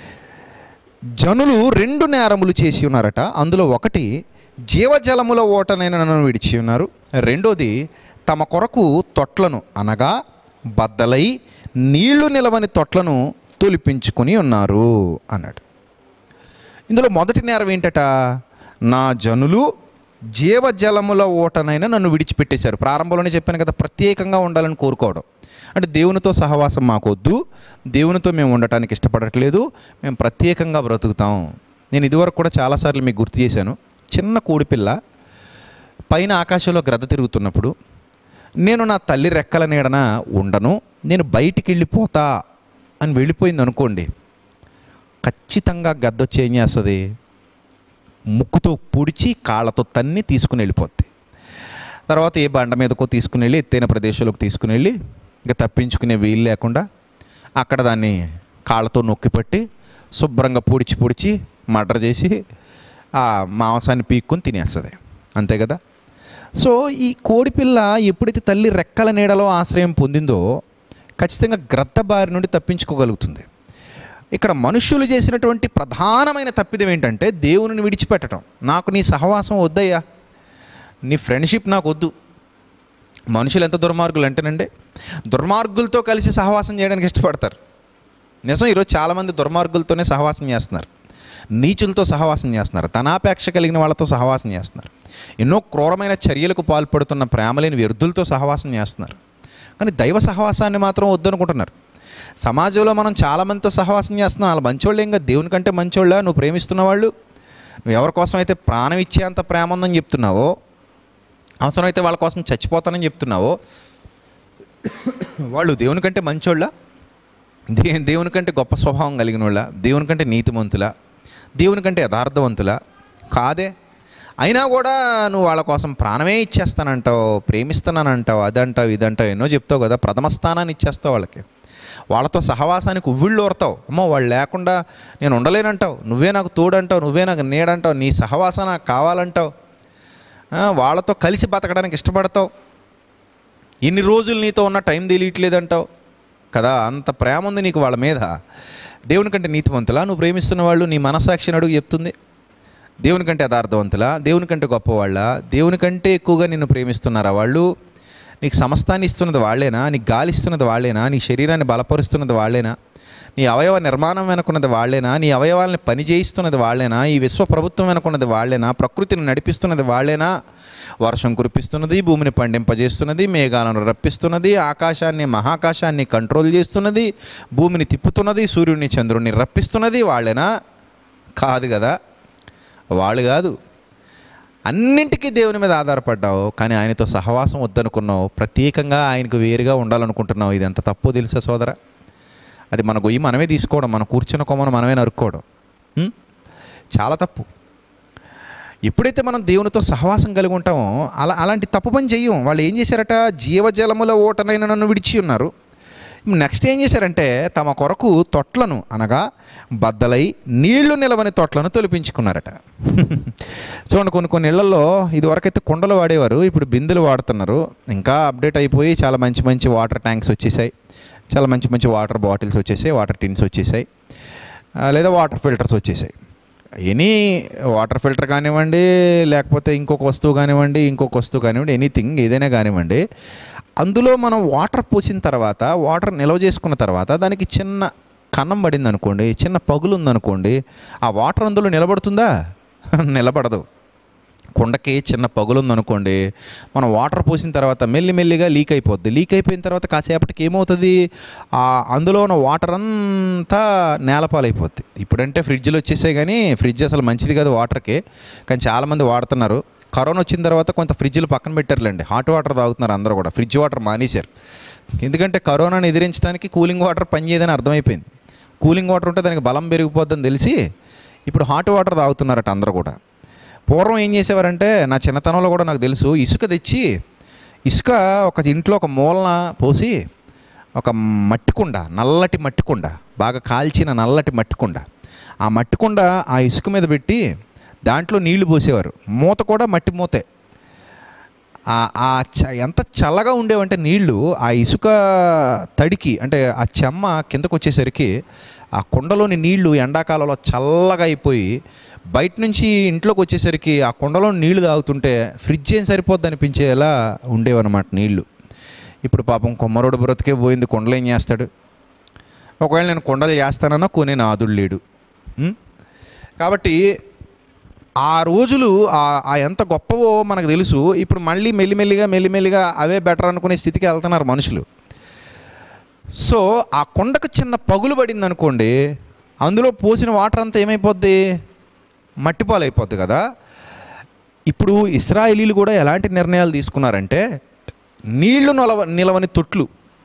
జనులు రెండు నేరములు చేసి ఉన్నారట అందులో ఒకటి జీవజలముల ఓటనైన నన్ను విడిచి ఉన్నారు రెండోది తమ కొరకు తొట్లను అనగా బద్దలై నీళ్లు నిలవని తొట్లను తొలిపించుకుని ఉన్నారు అన్నాడు ఇందులో మొదటి నేరం ఏంటట నా జనులు జీవజలముల ఓటనైనా నన్ను విడిచిపెట్టేశారు ప్రారంభంలోనే చెప్పాను కదా ప్రత్యేకంగా ఉండాలని కోరుకోవడం అంటే దేవునితో సహవాసం మాకొద్దు దేవునితో మేము ఉండటానికి ఇష్టపడట్లేదు మేము ప్రత్యేకంగా బ్రతుకుతాం నేను ఇదివరకు కూడా చాలాసార్లు మీకు గుర్తు చేశాను చిన్న కోడిపిల్ల పైన ఆకాశంలో గ్రద్ద తిరుగుతున్నప్పుడు నేను నా తల్లి రెక్కల నీడన ఉండను నేను బయటికి వెళ్ళిపోతా అని వెళ్ళిపోయింది అనుకోండి ఖచ్చితంగా గద్దొచ్చి ఏం చేస్తుంది ముక్కుతో పొడిచి కాళ్ళతో తన్ని తీసుకుని వెళ్ళిపోద్ది తర్వాత ఏ బండ మీదకో తీసుకుని వెళ్ళి ఎత్తైన ప్రదేశంలోకి తీసుకుని వెళ్ళి ఇంకా తప్పించుకునే వీలు లేకుండా అక్కడ దాన్ని కాళ్ళతో నొక్కి పట్టి శుభ్రంగా పొడిచి పొడిచి మర్డర్ చేసి ఆ మాంసాన్ని పీక్కొని తినేస్తుంది అంతే కదా సో ఈ కోడిపిల్ల ఎప్పుడైతే తల్లి రెక్కల నీడలో ఆశ్రయం పొందిందో ఖచ్చితంగా గ్రద్ద బారి నుండి తప్పించుకోగలుగుతుంది ఇక్కడ మనుష్యులు చేసినటువంటి ప్రధానమైన తప్పిదం ఏంటంటే దేవుని విడిచిపెట్టడం నాకు నీ సహవాసం వద్దయ్యా నీ ఫ్రెండ్షిప్ నాకు వద్దు మనుషులు ఎంత దుర్మార్గులు అంటేనండి దుర్మార్గులతో కలిసి సహవాసం చేయడానికి ఇష్టపడతారు నిజం ఈరోజు చాలామంది దుర్మార్గులతోనే సహవాసం చేస్తున్నారు నీచులతో సహవాసం చేస్తున్నారు ధనాపేక్ష కలిగిన వాళ్ళతో సహవాసం చేస్తున్నారు ఎన్నో క్రూరమైన చర్యలకు పాల్పడుతున్న ప్రేమలేని వ్యర్థులతో సహవాసం చేస్తున్నారు కానీ దైవ సహవాసాన్ని మాత్రం వద్దనుకుంటున్నారు సమాజంలో మనం చాలామందితో సహవాసం చేస్తున్నాం వాళ్ళ మంచోళ్ళు ఇంకా దేవుని కంటే మంచోళ్ళ నువ్వు ప్రేమిస్తున్న వాళ్ళు నువ్వు ఎవరి కోసం అయితే ప్రాణం ఇచ్చేంత ప్రేమ ఉందని చెప్తున్నావో అవసరమైతే వాళ్ళ కోసం చచ్చిపోతానని చెప్తున్నావో వాళ్ళు దేవుని కంటే మంచోళ్ళ దే దేవుని కంటే గొప్ప స్వభావం కలిగిన వాళ్ళ దేవుని కంటే నీతిమంతుల దేవుని కంటే యథార్థవంతుల కాదే అయినా కూడా నువ్వు వాళ్ళ కోసం ప్రాణమే ఇచ్చేస్తానంటావు ప్రేమిస్తున్నానంటావు అదంటావు ఇదంటావు ఎన్నో చెప్తావు కదా ప్రథమ స్థానాన్ని ఇచ్చేస్తావు వాళ్ళకి వాళ్ళతో సహవాసానికి ఉవ్విళ్ళు ఓడతావు అమ్మో వాళ్ళు లేకుండా నేను ఉండలేనంటావు నువ్వే నాకు తోడంటావు నువ్వే నాకు నీడంటావు నీ సహవాసం నాకు కావాలంటావు ఆ, వాళ్ళతో కలిసి బతకడానికి ఇష్టపడతావు ఎన్ని రోజులు నీతో ఉన్న టైం తెలియట్లేదంటావు కదా అంత ప్రేమ ఉంది నీకు వాళ్ళ మీద దేవుని కంటే నీతివంతులా నువ్వు ప్రేమిస్తున్న వాళ్ళు నీ మనసాక్షిని అడుగు చెప్తుంది దేవుని కంటే యథార్థవంతులా దేవుని కంటే గొప్పవాళ్ళ దేవుని కంటే ఎక్కువగా నిన్ను ప్రేమిస్తున్నారా వాళ్ళు నీకు సమస్తాన్ని ఇస్తున్నది వాళ్ళేనా నీకు గాలి ఇస్తున్నది వాళ్ళేనా నీ శరీరాన్ని బలపరుస్తున్నది వాళ్ళేనా నీ అవయవ నిర్మాణం వెనుకున్నది వాళ్ళేనా నీ అవయవాల్ని పని చేయిస్తున్నది వాళ్ళేనా ఈ విశ్వ ప్రభుత్వం వెనుకున్నది వాళ్ళేనా ప్రకృతిని నడిపిస్తున్నది వాళ్ళేనా వర్షం కురిపిస్తున్నది భూమిని పండింపజేస్తున్నది మేఘాలను రప్పిస్తున్నది ఆకాశాన్ని మహాకాశాన్ని కంట్రోల్ చేస్తున్నది భూమిని తిప్పుతున్నది సూర్యుడిని చంద్రుడిని రప్పిస్తున్నది వాళ్ళేనా కాదు కదా వాళ్ళు కాదు అన్నింటికీ దేవుని మీద ఆధారపడ్డావు కానీ ఆయనతో సహవాసం వద్దనుకున్నావు ప్రత్యేకంగా ఆయనకు వేరుగా ఉండాలనుకుంటున్నావు ఇది ఎంత తప్పు తెలుసా సోదరా అది మన గొయ్యి మనమే తీసుకోవడం మన కూర్చున్న కొమ్మను మనమే నరుక్కోవడం ఉం? చాలా తప్పు ఎప్పుడైతే మనం దేవునితో సహవాసం కలిగి ఉంటామో అలా అలాంటి తప్పు పని చెయ్యం వాళ్ళు ఏం చేశారట జీవజలముల ఓటనైన నన్ను విడిచి ఉన్నారు నెక్స్ట్ ఏం చేశారంటే తమ కొరకు తొట్లను అనగా బద్దలై నీళ్లు నిలవని తొట్లను తొలిపించుకున్నారట చూడండి కొన్ని కొన్ని ఇళ్లలో ఇదివరకైతే కుండలు వాడేవారు ఇప్పుడు బిందెలు వాడుతున్నారు ఇంకా అప్డేట్ అయిపోయి చాలా మంచి మంచి వాటర్ ట్యాంక్స్ వచ్చేసాయి చాలా మంచి మంచి వాటర్ బాటిల్స్ వచ్చేసాయి వాటర్ టిన్స్ వచ్చేసాయి ఆ, లేదా వాటర్ ఫిల్టర్స్ వచ్చేసాయి ఎనీ వాటర్ ఫిల్టర్ కానివ్వండి లేకపోతే ఇంకొక వస్తువు కానివ్వండి ఇంకొక వస్తువు కానివ్వండి ఎనీథింగ్ ఏదైనా కానివ్వండి అందులో మనం వాటర్ పోసిన తర్వాత వాటర్ నిల్వ చేసుకున్న తర్వాత దానికి చిన్న కన్నం పడింది అనుకోండి చిన్న పగులు ఉందనుకోండి ఆ వాటర్ అందులో నిలబడుతుందా నిలబడదు కుండకి చిన్న పగులు ఉందనుకోండి మనం వాటర్ పోసిన తర్వాత మెల్లిమెల్లిగా లీక్ అయిపోద్ది లీక్ అయిపోయిన తర్వాత కాసేపటికి ఏమవుతుంది ఆ అందులో ఉన్న వాటర్ అంతా నేలపాలైపోద్ది ఇప్పుడంటే ఫ్రిడ్జ్లు వచ్చేసాయి కానీ ఫ్రిడ్జ్ అసలు మంచిది కాదు వాటర్కి కానీ చాలామంది వాడుతున్నారు కరోనా వచ్చిన తర్వాత కొంత ఫ్రిడ్జ్లు పక్కన పెట్టారులేండి హాట్ వాటర్ తాగుతున్నారు అందరూ కూడా ఫ్రిడ్జ్ వాటర్ మానేశారు ఎందుకంటే కరోనాను ఎదిరించడానికి కూలింగ్ వాటర్ పనిచేయదని అర్థమైపోయింది కూలింగ్ వాటర్ ఉంటే దానికి బలం పెరిగిపోద్దని తెలిసి ఇప్పుడు హాట్ వాటర్ తాగుతున్నారట అందరూ కూడా పూర్వం ఏం చేసేవారంటే నా చిన్నతనంలో కూడా నాకు తెలుసు ఇసుక తెచ్చి ఇసుక ఒక ఇంట్లో ఒక మూలన పోసి ఒక మట్టి కుండ నల్లటి మట్టి కుండ బాగా కాల్చిన నల్లటి మట్టి కుండ ఆ మట్టి కుండ ఆ ఇసుక మీద పెట్టి దాంట్లో నీళ్లు పోసేవారు మూత కూడా మట్టి మూతే ఆ- ఆ చ ఎంత చల్లగా ఉండేవంటే నీళ్లు ఆ ఇసుక తడికి అంటే ఆ చెమ్మ కిందకు వచ్చేసరికి ఆ కుండలోని నీళ్లు ఎండాకాలంలో చల్లగా అయిపోయి బయట నుంచి ఇంట్లోకి వచ్చేసరికి ఆ కుండలో నీళ్లు తాగుతుంటే ఫ్రిడ్జ్ ఏం సరిపోద్ది అనిపించేలా ఉండేవన్నమాట నీళ్లు ఇప్పుడు పాపం కొమ్మరోడు బ్రతికే పోయింది కుండలు ఏం చేస్తాడు ఒకవేళ నేను కుండలు చేస్తానన్నా కొనే నాదుడు లేడు ఉం? కాబట్టి ఆ రోజులు ఆ- ఆ ఎంత గొప్పవో మనకు తెలుసు ఇప్పుడు మళ్ళీ మెల్లిమెల్లిగా మెల్లిమెల్లిగా అవే బెటర్ అనుకునే స్థితికి వెళ్తున్నారు మనుషులు సో ఆ కొండకు చిన్న పగులు పడింది అనుకోండి అందులో పోసిన వాటర్ అంతా ఏమైపోద్ది మట్టిపాలైపోద్ది కదా ఇప్పుడు ఇస్రాయేలీలు కూడా ఎలాంటి నిర్ణయాలు తీసుకున్నారంటే నీళ్లు నిలవ నిలవని తొట్లు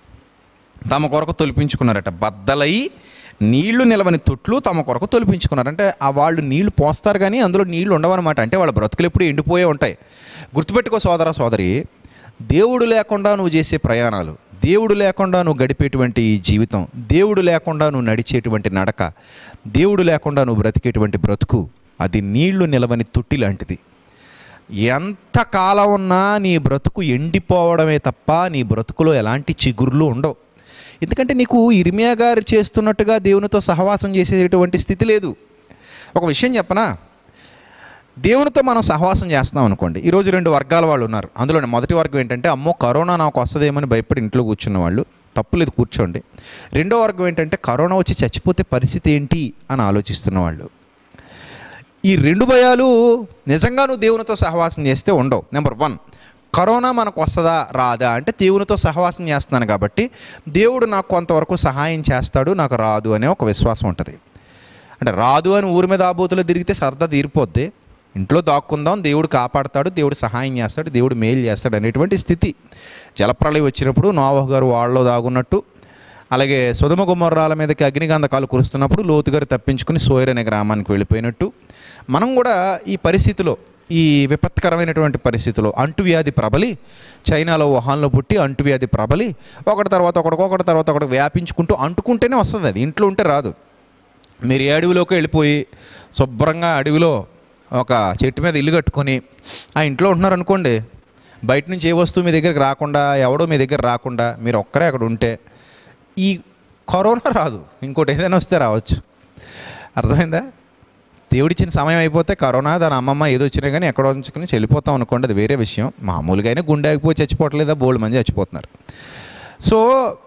తమ కొరకు తొలిపించుకున్నారట బద్దలై నీళ్లు నిలవని తొట్లు తమ కొరకు తొలిపించుకున్నారు అంటే ఆ వాళ్ళు నీళ్లు పోస్తారు కానీ అందులో నీళ్లు ఉండవన్నమాట అంటే వాళ్ళ బ్రతుకులు ఎప్పుడు ఎండిపోయే ఉంటాయి గుర్తుపెట్టుకో సోదర సోదరి దేవుడు లేకుండా నువ్వు చేసే ప్రయాణాలు దేవుడు లేకుండా నువ్వు గడిపేటువంటి ఈ జీవితం దేవుడు లేకుండా నువ్వు నడిచేటువంటి నడక దేవుడు లేకుండా నువ్వు బ్రతికేటువంటి బ్రతుకు అది నీళ్లు నిలవని తొట్టి లాంటిది ఎంత కాలం ఉన్నా నీ బ్రతుకు ఎండిపోవడమే తప్ప నీ బ్రతుకులో ఎలాంటి చిగుర్లు ఉండవు ఎందుకంటే నీకు ఇర్మియా గారు చేస్తున్నట్టుగా దేవునితో సహవాసం చేసేటువంటి స్థితి లేదు ఒక విషయం చెప్పనా దేవునితో మనం సహవాసం చేస్తున్నాం అనుకోండి ఈరోజు రెండు వర్గాల వాళ్ళు ఉన్నారు అందులో మొదటి వర్గం ఏంటంటే అమ్మో కరోనా నాకు వస్తుందేమని భయపడి ఇంట్లో కూర్చున్న వాళ్ళు తప్పులేదు కూర్చోండి రెండో వర్గం ఏంటంటే కరోనా వచ్చి చచ్చిపోతే పరిస్థితి ఏంటి అని ఆలోచిస్తున్న వాళ్ళు ఈ రెండు భయాలు నిజంగా నువ్వు దేవునితో సహవాసం చేస్తే ఉండవు నెంబర్ వన్ కరోనా మనకు వస్తుందా రాదా అంటే దేవునితో సహవాసం చేస్తున్నాను కాబట్టి దేవుడు నాకు కొంతవరకు సహాయం చేస్తాడు నాకు రాదు అనే ఒక విశ్వాసం ఉంటుంది అంటే రాదు అని ఊరి మీద ఆబోతులో తిరిగితే సరదా తీరిపోద్ది ఇంట్లో దాక్కుందాం దేవుడు కాపాడతాడు దేవుడు సహాయం చేస్తాడు దేవుడు మేలు చేస్తాడు అనేటువంటి స్థితి జలప్రళయం వచ్చినప్పుడు నోవహ్ గారు వాళ్ళలో దాగున్నట్టు అలాగే సుధమ గుమ్మర్రాల మీదకి అగ్నిగంధకాలు కురుస్తున్నప్పుడు లోతు గారు తప్పించుకుని సోయర్ అనే గ్రామానికి వెళ్ళిపోయినట్టు మనం కూడా ఈ పరిస్థితిలో ఈ విపత్కరమైనటువంటి పరిస్థితిలో అంటువ్యాధి ప్రబలి చైనాలో వుహాన్లో పుట్టి అంటువ్యాధి ప్రబలి ఒకటి తర్వాత ఒకటి ఒకటి తర్వాత ఒకటి వ్యాపించుకుంటూ అంటుకుంటేనే వస్తుంది అది ఇంట్లో ఉంటే రాదు మీరు ఏ అడవిలోకి వెళ్ళిపోయి శుభ్రంగా అడవిలో ఒక చెట్టు మీద ఇల్లు కట్టుకొని ఆ ఇంట్లో ఉంటున్నారు అనుకోండి బయట నుంచి ఏ వస్తువు మీ దగ్గరికి రాకుండా ఎవడో మీ దగ్గర రాకుండా మీరు ఒక్కరే అక్కడ ఉంటే ఈ కరోనా రాదు ఇంకోటి ఏదైనా వస్తే రావచ్చు అర్థమైందా దేవుడిచ్చిన సమయం అయిపోతే కరోనా దాని అమ్మమ్మ ఏదో వచ్చినా కానీ ఎక్కడో ఉంచుకుని చెల్లిపోతాం అనుకోండి అది వేరే విషయం మామూలుగా అయినా గుండె ఆగిపోయి చచ్చిపోవట్లేదా బోల్డ్ మంది చచ్చిపోతున్నారు సో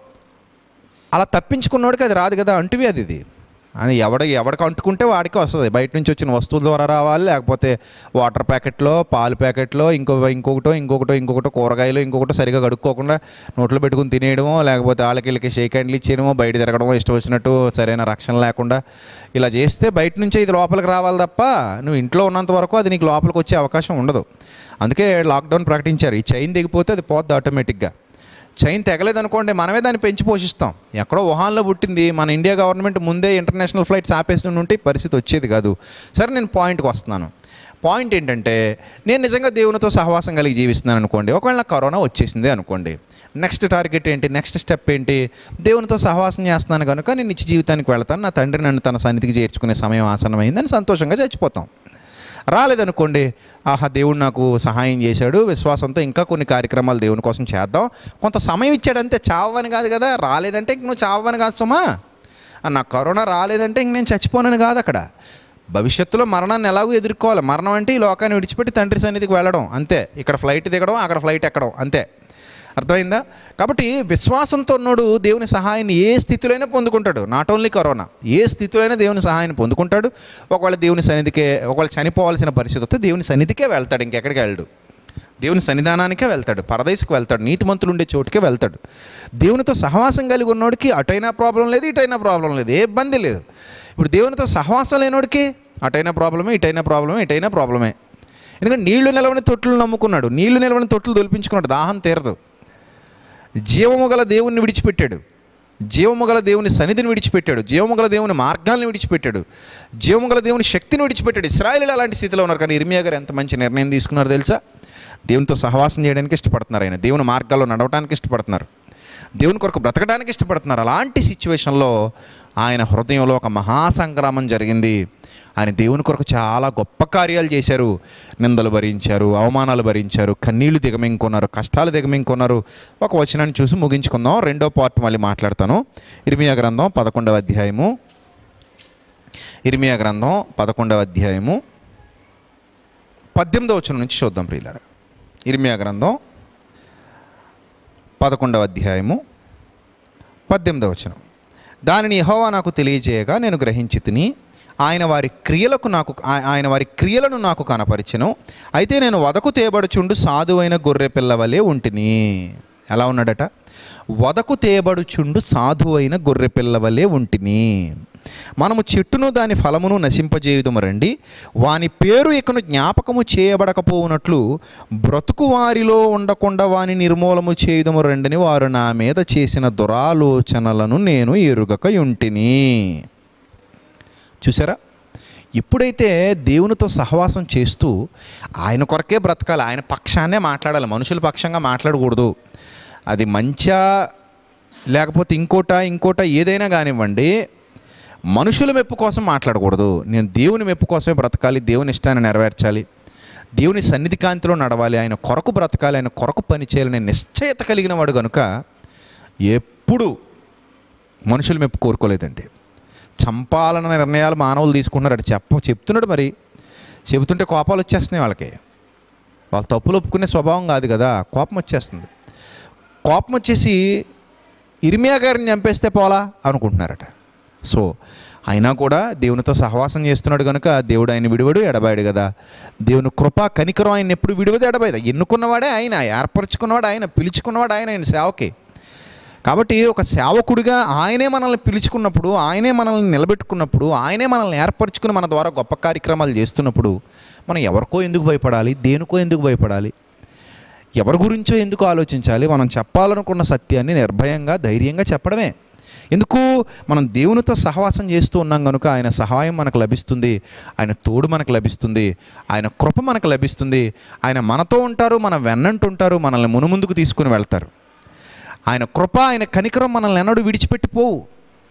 అలా తప్పించుకున్నోడికి అది రాదు కదా అంటువి అది ఇది అని ఎవడ ఎవడికి అంటుకుంటే వాడికి వస్తుంది బయట నుంచి వచ్చిన వస్తువుల ద్వారా రావాలి లేకపోతే వాటర్ ప్యాకెట్లో పాలు ప్యాకెట్లో ఇంకో ఇంకొకటో ఇంకొకటో ఇంకొకటో కూరగాయలు ఇంకొకటో సరిగా కడుక్కోకుండా నోట్లో పెట్టుకుని తినేయడమో లేకపోతే వాళ్ళకి వీళ్ళకి షేక్ హ్యాండ్లు ఇచ్చేయడమో బయట తిరగడమో ఇష్టం వచ్చినట్టు సరైన రక్షణ లేకుండా ఇలా చేస్తే బయట నుంచే ఇది లోపలికి రావాలి తప్ప నువ్వు ఇంట్లో ఉన్నంత వరకు అది నీకు లోపలికి వచ్చే అవకాశం ఉండదు అందుకే లాక్డౌన్ ప్రకటించారు ఈ చైన్ దిగిపోతే అది పోద్ది ఆటోమేటిక్గా చైన్ తెగలేదనుకోండి మనమే దాన్ని పెంచి పోషిస్తాం ఎక్కడో వుహాన్లో పుట్టింది మన ఇండియా గవర్నమెంట్ ముందే ఇంటర్నేషనల్ ఫ్లైట్స్ ఆపేసి ఉంటే ఈ పరిస్థితి వచ్చేది కాదు సరే నేను పాయింట్కి వస్తున్నాను పాయింట్ ఏంటంటే నేను నిజంగా దేవునితో సహవాసం కలిగి జీవిస్తున్నాను అనుకోండి ఒకవేళ నాకు కరోనా వచ్చేసింది అనుకోండి నెక్స్ట్ టార్గెట్ ఏంటి నెక్స్ట్ స్టెప్ ఏంటి దేవునితో సహవాసం చేస్తున్నాను కనుక నేను నిత్య జీవితానికి వెళ్తాను నా తండ్రి నన్ను తన సన్నిధికి చేర్చుకునే సమయం ఆసనమైందని సంతోషంగా చచ్చిపోతాం రాలేదనుకోండి ఆహా దేవుడు నాకు సహాయం చేశాడు విశ్వాసంతో ఇంకా కొన్ని కార్యక్రమాలు దేవుని కోసం చేద్దాం కొంత సమయం ఇచ్చాడంతే చావని కాదు కదా రాలేదంటే ఇంక నువ్వు చావని కాదు సుమా ఆ, నాకు కరోనా రాలేదంటే ఇంక నేను చచ్చిపోనని కాదు అక్కడ భవిష్యత్తులో మరణాన్ని ఎలాగో ఎదుర్కోవాలి మరణం అంటే ఈ లోకాన్ని విడిచిపెట్టి తండ్రి సన్నిధికి వెళ్ళడం అంతే ఇక్కడ ఫ్లైట్ దిగడం అక్కడ ఫ్లైట్ ఎక్కడం అంతే అర్థమైందా కాబట్టి విశ్వాసంతో ఉన్నోడు దేవుని సహాయాన్ని ఏ స్థితిలోనే పొందుకుంటాడు నాట్ ఓన్లీ కరోనా ఏ స్థితిలోనే దేవుని సహాయాన్ని పొందుకుంటాడు ఒకవేళ దేవుని సన్నిధికే ఒకవేళ చనిపోవాల్సిన పరిస్థితి వస్తే దేవుని సన్నిధికే వెళ్తాడు ఇంకెక్కడికి వెళ్ళడు దేవుని సన్నిధానానికే వెళ్తాడు పరదేశకు వెళ్తాడు నీతిమంతులు ఉండే చోటుకే వెళ్తాడు దేవునితో సహవాసం కలిగి ఉన్నోడికి అటైనా ప్రాబ్లం లేదు ఇటైనా ప్రాబ్లం లేదు ఏ ఇబ్బంది లేదు ఇప్పుడు దేవునితో సహవాసం లేనోడికి అటైనా ప్రాబ్లమే ఇటైనా ప్రాబ్లమే ఇటైనా ప్రాబ్లమే ఎందుకంటే నీళ్లు నిలవని తొట్లు నమ్ముకున్నాడు నీళ్లు నిలవని తొట్లు తొలిపించుకున్నాడు దాహం తీరదు జీవము గల దేవుణ్ణి విడిచిపెట్టాడు జీవము గల దేవుని సన్నిధిని విడిచిపెట్టాడు జీవము గల దేవుని మార్గాల్ని విడిచిపెట్టాడు జీవము గల దేవుని శక్తిని విడిచిపెట్టాడు ఇస్రాయలీలు అలాంటి స్థితిలో ఉన్నారు కానీ ఇర్మియా గారు ఎంత మంచి నిర్ణయం తీసుకున్నారో తెలుసా దేవునితో సహవాసం చేయడానికి ఇష్టపడుతున్నారు ఆయన దేవుని మార్గాల్లో నడవడానికి ఇష్టపడుతున్నారు దేవుని కొరకు బ్రతకడానికి ఇష్టపడుతున్నారు అలాంటి సిచ్యువేషన్లో ఆయన హృదయంలో ఒక మహాసంగ్రామం జరిగింది ఆయన దేవుని కొరకు చాలా గొప్ప కార్యాలు చేశారు నిందలు భరించారు అవమానాలు భరించారు కన్నీళ్లు దిగమింగుకున్నారు కష్టాలు దిగమింగుకున్నారు ఒక వచనాన్ని చూసి ముగించుకుందాం రెండో పార్ట్ మళ్ళీ మాట్లాడతాను ఇర్మియా గ్రంథం పదకొండవ అధ్యాయము ఇర్మియా గ్రంథం పదకొండవ అధ్యాయము పద్దెనిమిదవ వచనం నుంచి చూద్దాం ప్రియులారా ఇర్మియా గ్రంథం పదకొండవ అధ్యాయము పద్దెనిమిదవ వచనం దానిని యెహోవా నాకు తెలియజేయగా నేను గ్రహించి తిని ఆయన వారి క్రియలకు నాకు ఆ- ఆయన వారి క్రియలను నాకు కనపరిచెను అయితే నేను వదకు తేబడుచుండు సాధువైన గొర్రె పిల్లవలే ఉంటిని ఎలా ఉన్నాడట వదకు తేబడుచుండు సాధువైన గొర్రె పిల్లవలే ఉంటిని మనము చెట్టును దాని ఫలమును నశింపజేయుదుము రండి వాని పేరు ఇకను జ్ఞాపకము చేయబడకపోవునట్లు బ్రతుకు వారిలో ఉండకుండా వాని నిర్మూలము చేయుదుము రండని వారు నా మీద చేసిన దురాలోచనలను నేను ఎరుగక ఉంటిని చూసారా ఎప్పుడైతే దేవునితో సహవాసం చేస్తూ ఆయన కొరకే బ్రతకాలి ఆయన పక్షాన్నే మాట్లాడాలి మనుషుల పక్షంగా మాట్లాడకూడదు అది మంచా లేకపోతే ఇంకోట ఇంకోట ఏదైనా కానివ్వండి మనుషుల మెప్పు కోసం మాట్లాడకూడదు నేను దేవుని మెప్పు కోసమే బ్రతకాలి దేవుని ఇష్టాన్ని నెరవేర్చాలి దేవుని సన్నిధి కాంతిలో నడవాలి ఆయన కొరకు బ్రతకాలి ఆయన కొరకు పని చేయాలనే నిశ్చయత కలిగిన వాడు కనుక ఎప్పుడు మనుషుల మెప్పు కోరుకోలేదండి చంపాలన్న నిర్ణయాలు మానవులు తీసుకుంటున్నారు అది చెప్ప చెప్తున్నాడు మరి చెబుతుంటే కోపాలు వచ్చేస్తున్నాయి వాళ్ళకి వాళ్ళ తప్పులు ఒప్పుకునే స్వభావం కాదు కదా కోపం వచ్చేస్తుంది కోపం వచ్చేసి ఇర్మియా గారిని చంపేస్తే పోలా అనుకుంటున్నారట సో అయినా కూడా దేవునితో సహవాసం చేస్తున్నాడు కనుక దేవుడు ఆయన విడివడు ఎడబాడు కదా దేవుని కృప కనికరం ఆయన ఎప్పుడు విడివదు ఎడబాయదు ఎన్నుకున్నవాడే ఆయన ఏర్పరచుకున్నవాడు ఆయన పిలుచుకున్నవాడు ఆయన ఆయన సేవకి కాబట్టి ఒక సేవకుడిగా ఆయనే మనల్ని పిలుచుకున్నప్పుడు ఆయనే మనల్ని నిలబెట్టుకున్నప్పుడు ఆయనే మనల్ని ఏర్పరచుకుని మన ద్వారా గొప్ప కార్యక్రమాలు చేస్తున్నప్పుడు మనం ఎవరికో ఎందుకు భయపడాలి దేనికో ఎందుకు భయపడాలి ఎవరి గురించో ఎందుకు ఆలోచించాలి మనం చెప్పాలనుకున్న సత్యాన్ని నిర్భయంగా ధైర్యంగా చెప్పడమే ఎందుకు మనం దేవునితో సహవాసం చేస్తూ ఉన్నాం కనుక ఆయన సహాయం మనకు లభిస్తుంది ఆయన తోడు మనకు లభిస్తుంది ఆయన కృప మనకు లభిస్తుంది ఆయన మనతో ఉంటారు మన వెన్నంటుంటారు మనల్ని మునుముందుకు తీసుకుని వెళ్తారు ఆయన కృప ఆయన కనికరం మనల్ని ఎన్నడూ విడిచిపెట్టిపోవు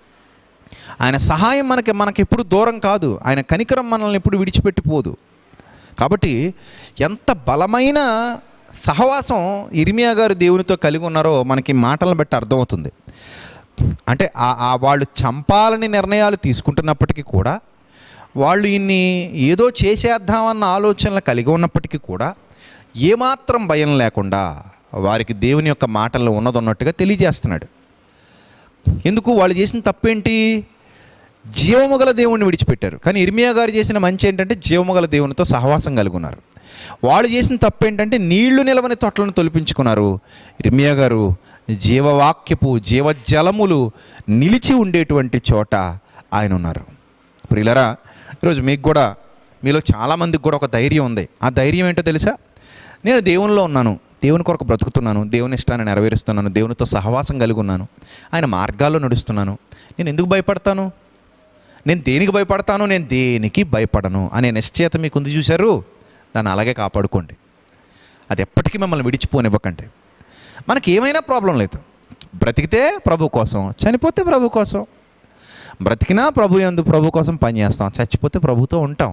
ఆయన సహాయం మనకి మనకి ఎప్పుడు దూరం కాదు ఆయన కనికరం మనల్ని ఎప్పుడు విడిచిపెట్టిపోదు కాబట్టి ఎంత బలమైన సహవాసం ఇర్మియా గారు దేవునితో కలిగి ఉన్నారో మనకి మాటలను బట్టి అర్థమవుతుంది అంటే ఆ ఆ వాళ్ళు చంపాలని నిర్ణయాలు తీసుకుంటున్నప్పటికీ కూడా వాళ్ళు ఇన్ని ఏదో చేసేద్దామన్న ఆలోచనలు కలిగి ఉన్నప్పటికీ కూడా ఏమాత్రం భయం లేకుండా వారికి దేవుని యొక్క మాటల్లో ఉన్నదన్నట్టుగా తెలియజేస్తున్నాడు ఎందుకు వాళ్ళు చేసిన తప్పేంటి జీవము గల దేవుణ్ణి విడిచిపెట్టారు కానీ ఇర్మియా గారు చేసిన మంచి ఏంటంటే జీవము గల దేవునితో సహవాసం కలిగి ఉన్నారు వాళ్ళు చేసిన తప్పు ఏంటంటే నీళ్లు నిలవని తొట్లను తొలిపించుకున్నారు ఇర్మియా గారు జీవవాక్యపు జీవజలములు నిలిచి ఉండేటువంటి చోట ఆయన ఉన్నారు ప్రియులరా ఈరోజు మీకు కూడా మీలో చాలామందికి కూడా ఒక ధైర్యం ఉంది ఆ ధైర్యం ఏంటో తెలుసా నేను దేవునిలో ఉన్నాను దేవుని కొరకు బ్రతుకుతున్నాను దేవుని ఇష్టాన్ని నెరవేరుస్తున్నాను దేవునితో సహవాసం కలిగి ఉన్నాను ఆయన మార్గాల్లో నడుస్తున్నాను నేను ఎందుకు భయపడతాను నేను దేనికి భయపడతాను నేను దేనికి భయపడను అనే నిశ్చయత మీకు ఉంది చూశారు దాన్ని అలాగే కాపాడుకోండి అది ఎప్పటికీ మిమ్మల్ని విడిచిపోనివ్వకండి మనకి ఏమైనా ప్రాబ్లం లేదు బ్రతికితే ప్రభు కోసం చనిపోతే ప్రభు కోసం బ్రతికినా ప్రభు ఎందు ప్రభు కోసం పనిచేస్తాం చచ్చిపోతే ప్రభుతో ఉంటాం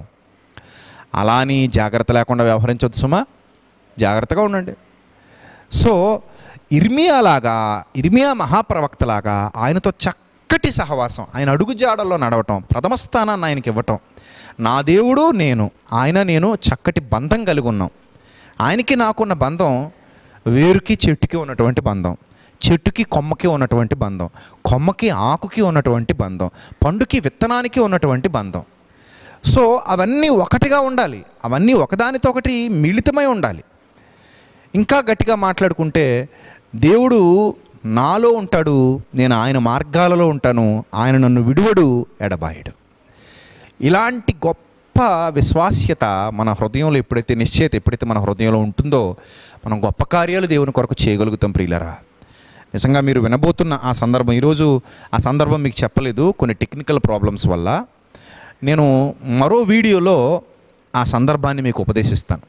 అలా అని జాగ్రత్త లేకుండా వ్యవహరించవద్దు సుమా జాగ్రత్తగా ఉండండి సో ఇర్మియా లాగా ఇర్మియా మహాప్రవక్తలాగా ఆయనతో చక్కటి సహవాసం ఆయన అడుగు జాడల్లో నడవటం ప్రథమ స్థానాన్ని ఆయనకి ఇవ్వటం నా దేవుడు నేను ఆయన నేను చక్కటి బంధం కలిగి ఉన్నాం ఆయనకి నాకున్న బంధం వేరుకి చెట్టుకి ఉన్నటువంటి బంధం చెట్టుకి కొమ్మకి ఉన్నటువంటి బంధం కొమ్మకి ఆకుకి ఉన్నటువంటి బంధం పండుకి విత్తనానికి ఉన్నటువంటి బంధం సో అవన్నీ ఒకటిగా ఉండాలి అవన్నీ ఒకదానితో ఒకటి మిళితమై ఉండాలి ఇంకా గట్టిగా మాట్లాడుకుంటే దేవుడు నాలో ఉంటాడు నేను ఆయన మార్గాలలో ఉంటాను ఆయన నన్ను విడువడు ఎడబాయడు ఇలాంటి గొప్ప విశ్వాస్యత మన హృదయంలో ఎప్పుడైతే నిశ్చయత ఎప్పుడైతే మన హృదయంలో ఉంటుందో మనం గొప్ప కార్యాలు దేవుని కొరకు చేయగలుగుతాం ప్రియులరా నిజంగా మీరు వినబోతున్న ఆ సందర్భం ఈరోజు ఆ సందర్భం మీకు చెప్పలేదు కొన్ని టెక్నికల్ ప్రాబ్లమ్స్ వల్ల నేను మరో వీడియోలో ఆ సందర్భాన్ని మీకు ఉపదేశిస్తాను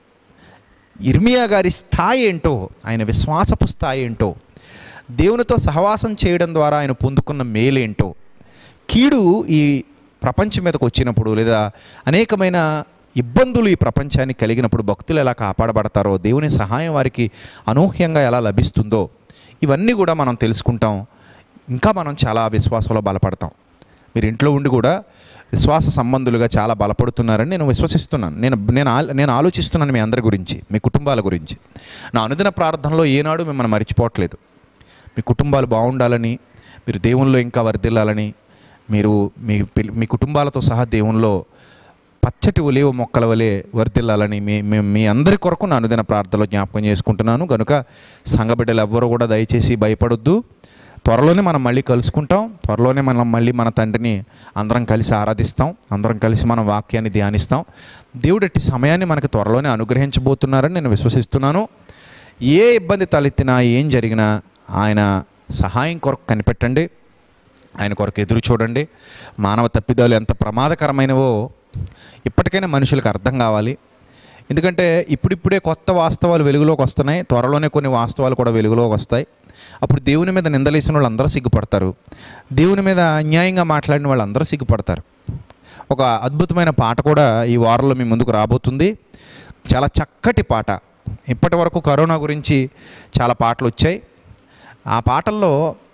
ఇర్మియా గారి స్థాయి ఏంటో ఆయన విశ్వాసపు స్థాయి ఏంటో దేవునితో సహవాసం చేయడం ద్వారా ఆయన పొందుకున్న మేలేంటో కీడు ఈ ప్రపంచం మీదకు వచ్చినప్పుడు లేదా అనేకమైన ఇబ్బందులు ఈ ప్రపంచానికి కలిగినప్పుడు భక్తులు ఎలా కాపాడబడతారో దేవుని సహాయం వారికి అనూహ్యంగా ఎలా లభిస్తుందో ఇవన్నీ కూడా మనం తెలుసుకుంటాం ఇంకా మనం చాలా విశ్వాసంలో బలపడతాం మీరు ఇంట్లో ఉండి కూడా విశ్వాస సంబంధులుగా చాలా బలపడుతున్నారని నేను విశ్వసిస్తున్నాను నేను నేను ఆ- నేను ఆలోచిస్తున్నాను మీ అందరి గురించి మీ కుటుంబాల గురించి నా అనుదిన ప్రార్థనలో ఏనాడు మిమ్మల్ని మర్చిపోవట్లేదు మీ కుటుంబాలు బాగుండాలని మీరు దేవునిలో ఇంకా వర్ధిల్లాలని మీరు మీ పిల్- మీ కుటుంబాలతో సహా దేవునిలో పచ్చటి ఒలేవ మొక్కల వలె వర్ధిల్లాలని మీ మీ మీ అందరి కొరకు నా అనుదిన ప్రార్థనలో జ్ఞాపకం చేసుకుంటున్నాను కనుక సంఘబిడ్డలు ఎవ్వరూ కూడా దయచేసి భయపడొద్దు త్వరలోనే మనం మళ్ళీ కలుసుకుంటాం త్వరలోనే మనం మళ్ళీ మన తండ్రిని అందరం కలిసి ఆరాధిస్తాం అందరం కలిసి మన వాక్యాన్ని ధ్యానిస్తాం దేవుడట్టి సమయాన్ని మనకి త్వరలోనే అనుగ్రహించబోతున్నారని నేను విశ్వసిస్తున్నాను ఏ ఇబ్బంది తలెత్తినా ఏం జరిగినా ఆయన సహాయం కొరకు కనిపెట్టండి ఆయన కొరకు ఎదురు చూడండి మానవ తప్పిదాలు ఎంత ప్రమాదకరమైనవో ఇప్పటికైనా మనుషులకు అర్థం కావాలి ఎందుకంటే ఇప్పుడిప్పుడే కొత్త వాస్తవాలు వెలుగులోకి వస్తున్నాయి త్వరలోనే కొన్ని వాస్తవాలు కూడా వెలుగులోకి వస్తాయి అప్పుడు దేవుని మీద నిందలేసిన వాళ్ళు అందరూ సిగ్గుపడతారు దేవుని మీద అన్యాయంగా మాట్లాడిన వాళ్ళు అందరూ సిగ్గుపడతారు ఒక అద్భుతమైన పాట కూడా ఈ వారంలో మీ ముందుకు రాబోతుంది చాలా చక్కటి పాట ఇప్పటి వరకు కరోనా గురించి చాలా పాటలు వచ్చాయి ఆ పాటల్లో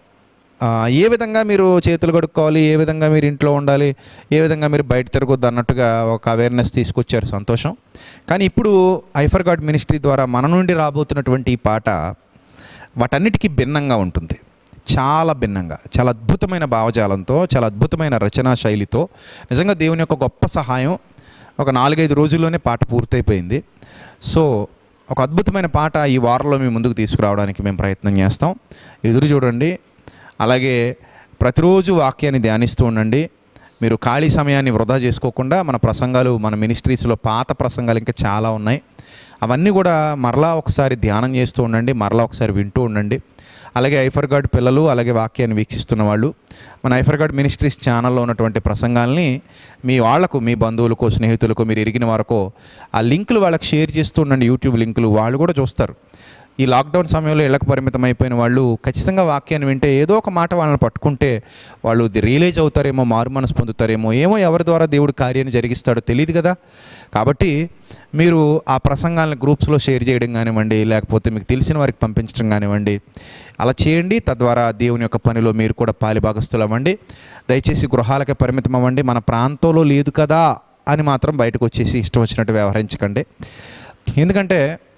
ఆ, ఏ విధంగా మీరు చేతులు కడుక్కోవాలి ఏ విధంగా మీరు ఇంట్లో ఉండాలి ఏ విధంగా మీరు బయట తిరగొద్దు అన్నట్టుగా ఒక అవేర్నెస్ తీసుకొచ్చారు సంతోషం కానీ ఇప్పుడు ఐఫర్ గాడ్ మినిస్ట్రీ ద్వారా మన నుండి రాబోతున్నటువంటి ఈ పాట వాటన్నిటికీ భిన్నంగా ఉంటుంది చాలా భిన్నంగా చాలా అద్భుతమైన భావజాలంతో చాలా అద్భుతమైన రచనా శైలితో నిజంగా దేవుని యొక్క గొప్ప సహాయం ఒక నాలుగైదు రోజుల్లోనే పాట పూర్తయిపోయింది సో ఒక అద్భుతమైన పాట ఈ వారంలో మీ ముందుకు తీసుకురావడానికి మేము ప్రయత్నం చేస్తాం ఎదురు చూడండి అలాగే ప్రతిరోజు వాక్యాన్ని ధ్యానిస్తూ ఉండండి మీరు ఖాళీ సమయాన్ని వృధా చేసుకోకుండా మన ప్రసంగాలు మన మినిస్ట్రీస్లో పాత ప్రసంగాలు ఇంకా చాలా ఉన్నాయి అవన్నీ కూడా మరలా ఒకసారి ధ్యానం చేస్తూ ఉండండి మరలా ఒకసారి వింటూ ఉండండి అలాగే ఐఫర్ గార్డ్ పిల్లలు అలాగే వాక్యాన్ని వీక్షిస్తున్న వాళ్ళు మన ఐఫర్ గార్డ్ మినిస్ట్రీస్ ఛానల్లో ఉన్నటువంటి ప్రసంగాల్ని మీ వాళ్లకు మీ బంధువులకు స్నేహితులకు మీరు ఎరిగిన వరకు ఆ లింకులు వాళ్ళకి షేర్ చేస్తూ ఉండండి యూట్యూబ్ లింకులు వాళ్ళు కూడా చూస్తారు ఈ లాక్డౌన్ సమయంలో ఇళ్లకు పరిమితం అయిపోయిన వాళ్ళు ఖచ్చితంగా వాక్యాన్ని వింటే ఏదో ఒక మాట వాళ్ళని పట్టుకుంటే వాళ్ళు రియలైజ్ అవుతారేమో మారు మనసు పొందుతారేమో ఏమో ఎవరి ద్వారా దేవుడు కార్యాన్ని జరిగిస్తాడో తెలియదు కదా కాబట్టి మీరు ఆ ప్రసంగాలను గ్రూప్స్లో షేర్ చేయడం కానివ్వండి లేకపోతే మీకు తెలిసిన వారికి పంపించడం కానివ్వండి అలా చేయండి తద్వారా దేవుని యొక్క పనిలో మీరు కూడా పాలిభాగస్తులు అవ్వండి దయచేసి గృహాలకే పరిమితం అవ్వండి మన ప్రాంతంలో లేదు కదా అని మాత్రం బయటకు వచ్చేసి ఇష్టం వచ్చినట్టు వ్యవహరించకండి ఎందుకంటే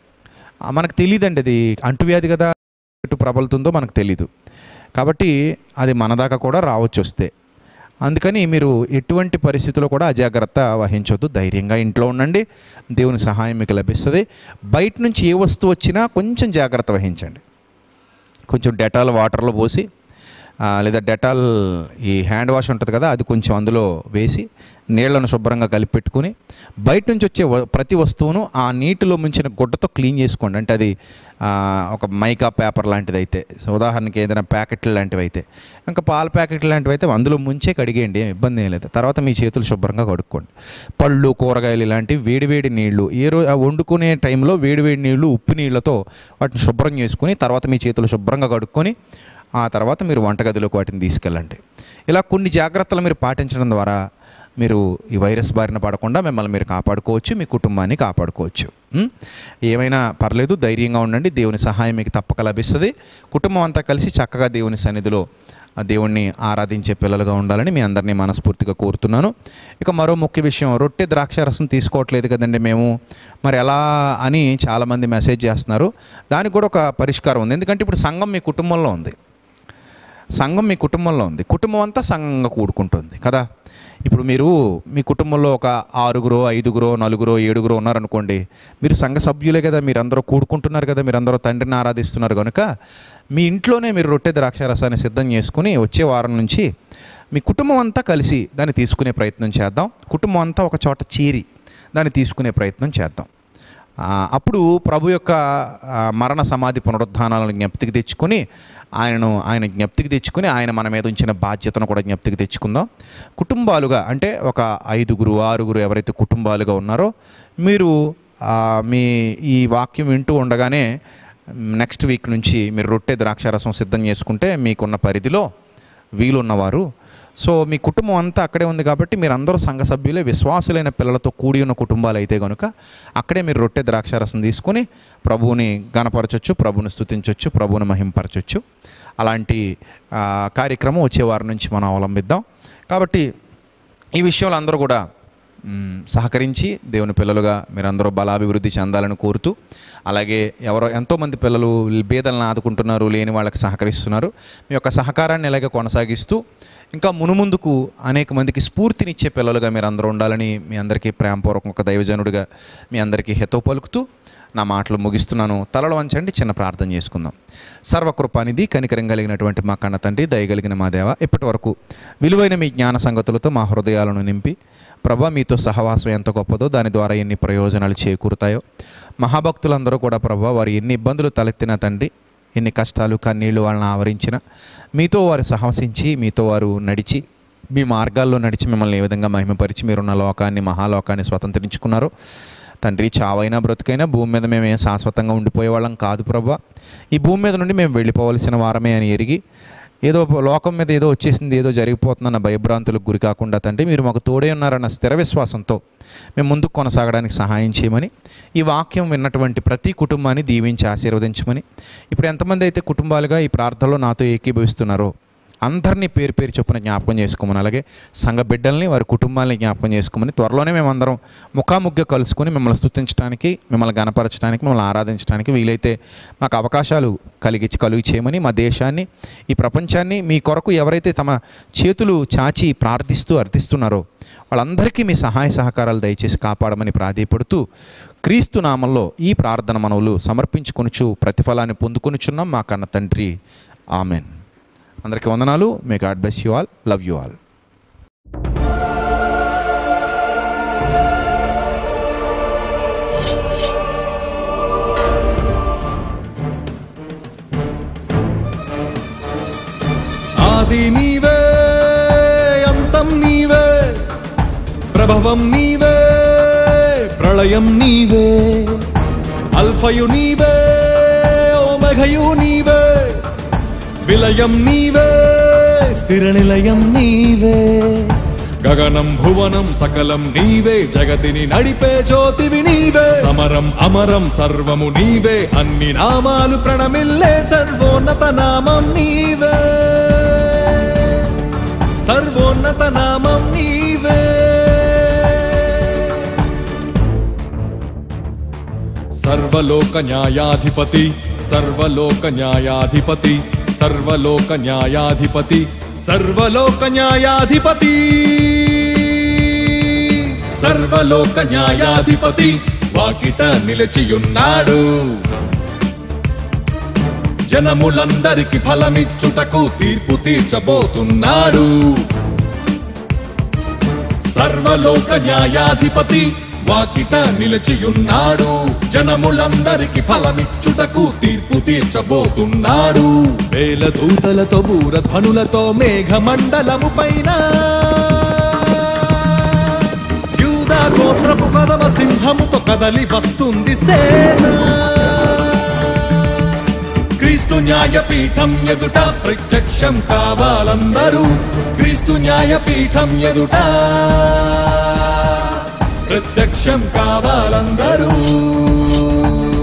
ఆ, మనకు తెలియదండి అది అంటువ్యాధి కదా ఎటు ప్రబలుతుందో మనకు తెలీదు కాబట్టి అది మన దాకా కూడా రావచ్చు వస్తే అందుకని మీరు ఎటువంటి పరిస్థితుల్లో కూడా అజాగ్రత్త వహించొద్దు ధైర్యంగా ఇంట్లో ఉండండి దేవుని సహాయం మీకు లభిస్తుంది బయట నుంచి ఏ వస్తువు వచ్చినా కొంచెం జాగ్రత్త వహించండి కొంచెం డెటాల్ వాటర్లో పోసి ఆ, లేదా డెటాల్ ఈ హ్యాండ్ వాష్ ఉంటుంది కదా అది కొంచెం అందులో వేసి నీళ్లను శుభ్రంగా కలిపి పెట్టుకుని బయట నుంచి వచ్చే వ- ప్రతి వస్తువును ఆ నీటిలో ముంచిన గుడ్డతో క్లీన్ చేసుకోండి అంటే అది ఆ, ఒక మైకా పేపర్ లాంటిది అయితే సో ఉదాహరణకి ఏదైనా ప్యాకెట్లు లాంటివి అయితే ఇంకా పాల ప్యాకెట్లు లాంటివి అయితే అందులో ముంచే కడిగేయండి ఏం ఇబ్బంది ఏం లేదు తర్వాత మీ చేతులు శుభ్రంగా కడుక్కోండి పళ్ళు కూరగాయలు ఇలాంటివి వేడివేడి నీళ్లు ఏ రోజు ఆ వండుకునే టైంలో వేడివేడి నీళ్లు ఉప్పు నీళ్లతో వాటిని శుభ్రం చేసుకుని తర్వాత మీ చేతులు శుభ్రంగా కడుక్కొని ఆ తర్వాత మీరు వంటగదిలోకి వాటిని తీసుకెళ్ళండి ఇలా కొన్ని జాగ్రత్తలు మీరు పాటించడం ద్వారా మీరు ఈ వైరస్ బారిన పడకుండా మిమ్మల్ని మీరు కాపాడుకోవచ్చు మీ కుటుంబాన్ని కాపాడుకోవచ్చు ఉం? ఏమైనా పర్లేదు ధైర్యంగా ఉండండి దేవుని సహాయం మీకు తప్పక లభిస్తుంది కుటుంబం అంతా కలిసి చక్కగా దేవుని సన్నిధిలో ఆ దేవుణ్ణి ఆరాధించే పిల్లలుగా ఉండాలని మీ అందరినీ మనస్ఫూర్తిగా కోరుతున్నాను ఇక మరో ముఖ్య విషయం రొట్టె ద్రాక్ష రసం తీసుకోవట్లేదు కదండి మేము మరి ఎలా అని చాలామంది మెసేజ్ చేస్తున్నారు దానికి కూడా ఒక పరిష్కారం ఉంది ఎందుకంటే ఇప్పుడు సంఘం మీ కుటుంబంలో ఉంది సంఘం మీ కుటుంబంలో ఉంది కుటుంబం అంతా సంఘంగా కూడుకుంటుంది కదా ఇప్పుడు మీరు మీ కుటుంబంలో ఒక ఆరుగురో ఐదుగురో నలుగురో ఏడుగురో ఉన్నారనుకోండి మీరు సంఘ సభ్యులే కదా మీరందరూ కూడుకుంటున్నారు కదా మీరందరూ తండ్రిని ఆరాధిస్తున్నారు కనుక మీ ఇంట్లోనే మీరు రొట్టె ద్రాక్ష రసాన్ని సిద్ధం చేసుకుని వచ్చే వారం నుంచి మీ కుటుంబం అంతా కలిసి దాన్ని తీసుకునే ప్రయత్నం చేద్దాం కుటుంబం అంతా ఒక చోట చేరి దాన్ని తీసుకునే ప్రయత్నం చేద్దాం ఆ, అప్పుడు ప్రభు యొక్క ఆ, మరణ సమాధి పునరుద్ధానాలను జ్ఞప్తికి తెచ్చుకొని ఆయనను ఆయన జ్ఞప్తికి తెచ్చుకొని ఆయన మన మీద ఉంచిన బాధ్యతను కూడా జ్ఞప్తికి తెచ్చుకుందాం కుటుంబాలుగా అంటే ఒక ఐదుగురు ఆరుగురు ఎవరైతే కుటుంబాలుగా ఉన్నారో మీరు ఆ, మీ ఈ వాక్యం వింటూ ఉండగానే నెక్స్ట్ వీక్ నుంచి మీరు రొట్టె ద్రాక్షారసం సిద్ధం చేసుకుంటే మీకున్న పరిధిలో వీలున్నవారు సో మీ కుటుంబం అంతా అక్కడే ఉంది కాబట్టి మీరు అందరూ సంఘ సభ్యులే విశ్వాసులైన పిల్లలతో కూడి ఉన్న కుటుంబాలు అయితే కనుక అక్కడే మీరు రొట్టె ద్రాక్షారసం తీసుకొని ప్రభువుని గణపరచొచ్చు ప్రభువుని స్తుతించవచ్చు ప్రభువుని మహింపరచొచ్చు అలాంటి ఆ, కార్యక్రమం వచ్చే వారం నుంచి మనం అవలంబిద్దాం కాబట్టి ఈ విషయంలో అందరూ కూడా మ్, సహకరించి దేవుని పిల్లలుగా మీరందరూ బలాభివృద్ధి చెందాలని కోరుతూ అలాగే ఎవరో ఎంతోమంది పిల్లలు బీదలను ఆదుకుంటున్నారు లేని వాళ్ళకి సహకరిస్తున్నారు మీ యొక్క సహకారాన్ని ఇలాగే కొనసాగిస్తూ ఇంకా మునుముందుకు అనేక మందికి స్ఫూర్తినిచ్చే పిల్లలుగా మీరు అందరూ ఉండాలని మీ అందరికీ ప్రేమపూర్వకం ఒక దైవజనుడిగా మీ అందరికీ హితవు పలుకుతూ నా మాటలు ముగిస్తున్నాను తలలో వంచండి చిన్న ప్రార్థన చేసుకుందాం సర్వకృపానిధి కనికరం కలిగినటువంటి మా కన్న తండ్రి దయగలిగిన మా దేవ ఇప్పటి వరకు విలువైన మీ జ్ఞాన సంగతులతో మా హృదయాలను నింపి ప్రభా మీతో సహవాసం ఎంత గొప్పదో దాని ద్వారా ఎన్ని ప్రయోజనాలు చేకూరుతాయో మహాభక్తులందరూ కూడా ప్రభా వారు ఎన్ని ఇబ్బందులు తలెత్తిన తండ్రి ఎన్ని కష్టాలు కన్నీళ్లు వాళ్ళని ఆవరించిన మీతో వారు సహవసించి మీతో వారు నడిచి మీ మార్గాల్లో నడిచి మిమ్మల్ని ఏ విధంగా మహిమపరిచి మీరున్న లోకాన్ని మహాలోకాన్ని స్వతంత్రించుకున్నారో తండ్రి చావైనా బ్రతుకైనా భూమి మీద మేము ఏం శాశ్వతంగా ఉండిపోయే వాళ్ళం కాదు ప్రభా ఈ భూమి మీద నుండి మేము వెళ్ళిపోవలసిన వారమే అని ఎరిగి ఏదో లోకం మీద ఏదో వచ్చేసింది ఏదో జరిగిపోతుందన్న భయభ్రాంతులకు గురి కాకుండా తండ్రి మీరు మాకు తోడే ఉన్నారన్న స్థిర విశ్వాసంతో మేము ముందుకు కొనసాగడానికి సహాయం చేయమని ఈ వాక్యం విన్నటువంటి ప్రతి కుటుంబాన్ని దీవించి ఆశీర్వదించమని ఇప్పుడు ఎంతమంది అయితే కుటుంబాలుగా ఈ ప్రార్థనలో నాతో ఏకీభవిస్తున్నారో అందరినీ పేరు పేరు చొప్పున జ్ఞాపకం చేసుకోమని అలాగే సంఘ బిడ్డల్ని వారి కుటుంబాలని జ్ఞాపకం చేసుకోమని త్వరలోనే మేమందరం ముఖాముగ్గా కలుసుకొని మిమ్మల్ని స్తుతించడానికి మిమ్మల్ని గణపరచడానికి మిమ్మల్ని ఆరాధించడానికి వీలైతే మాకు అవకాశాలు కలిగించి కలుగు చేయమని మా దేశాన్ని ఈ ప్రపంచాన్ని మీ కొరకు ఎవరైతే తమ చేతులు చాచి ప్రార్థిస్తూ అర్థిస్తున్నారో వాళ్ళందరికీ మీ సహాయ సహకారాలు దయచేసి కాపాడమని ప్రాధేయపడుతూ క్రీస్తు నామంలో ఈ ప్రార్థన మనవులు సమర్పించుకొనుచు ప్రతిఫలాన్ని పొందుకొనుచున్నాం మా కన్న తండ్రి ఆమెన్ అందరికీ వందనాలు may God bless you all love you all ఆది నీవే అంతం నీవే ప్రభవం నీవే ప్రళయం నీవే అల్ఫయు నీవే ఓమఘయు నీవే విలయం నీవే స్థిర నిలయం నీవే గగనం భువనం సకలం నీవే జగతిని నడిపే జ్యోతివి నీవే సమరం అమరం సర్వము నీవే అన్ని నామాలు ప్రణమిల్లే సర్వోన్నత నామం నీవే సర్వోన్నత నామం నీవే సర్వలోక న్యాయాధిపతి సర్వలోక న్యాయాధిపతి సర్వలోక న్యాయాధిపతి సర్వలోక న్యాయాధిపతి సర్వలోక న్యాయాధిపతి వాకిట నిలిచియున్నాడు జనములందరికి ఫలమిచ్చుటకు తీర్పు తీర్చబోతున్నాడు సర్వలోక న్యాయాధిపతి వాకిట నిలిచియున్నాడు జనములందరికి ఫలమిచ్చుటకు తీర్పు తీర్చబోతున్నాడు వేల దూతలతో బూరధ్వనులతో మేఘమండలము పైన యూదా గోత్రపు కదమ సింహముతో కదలి వస్తుంది సేన క్రీస్తు న్యాయపీఠం ఎదుట ప్రత్యక్షం కావాలందరూ క్రీస్తు న్యాయపీఠం ఎదుట ప్రత్యక్షం కావాలందరూ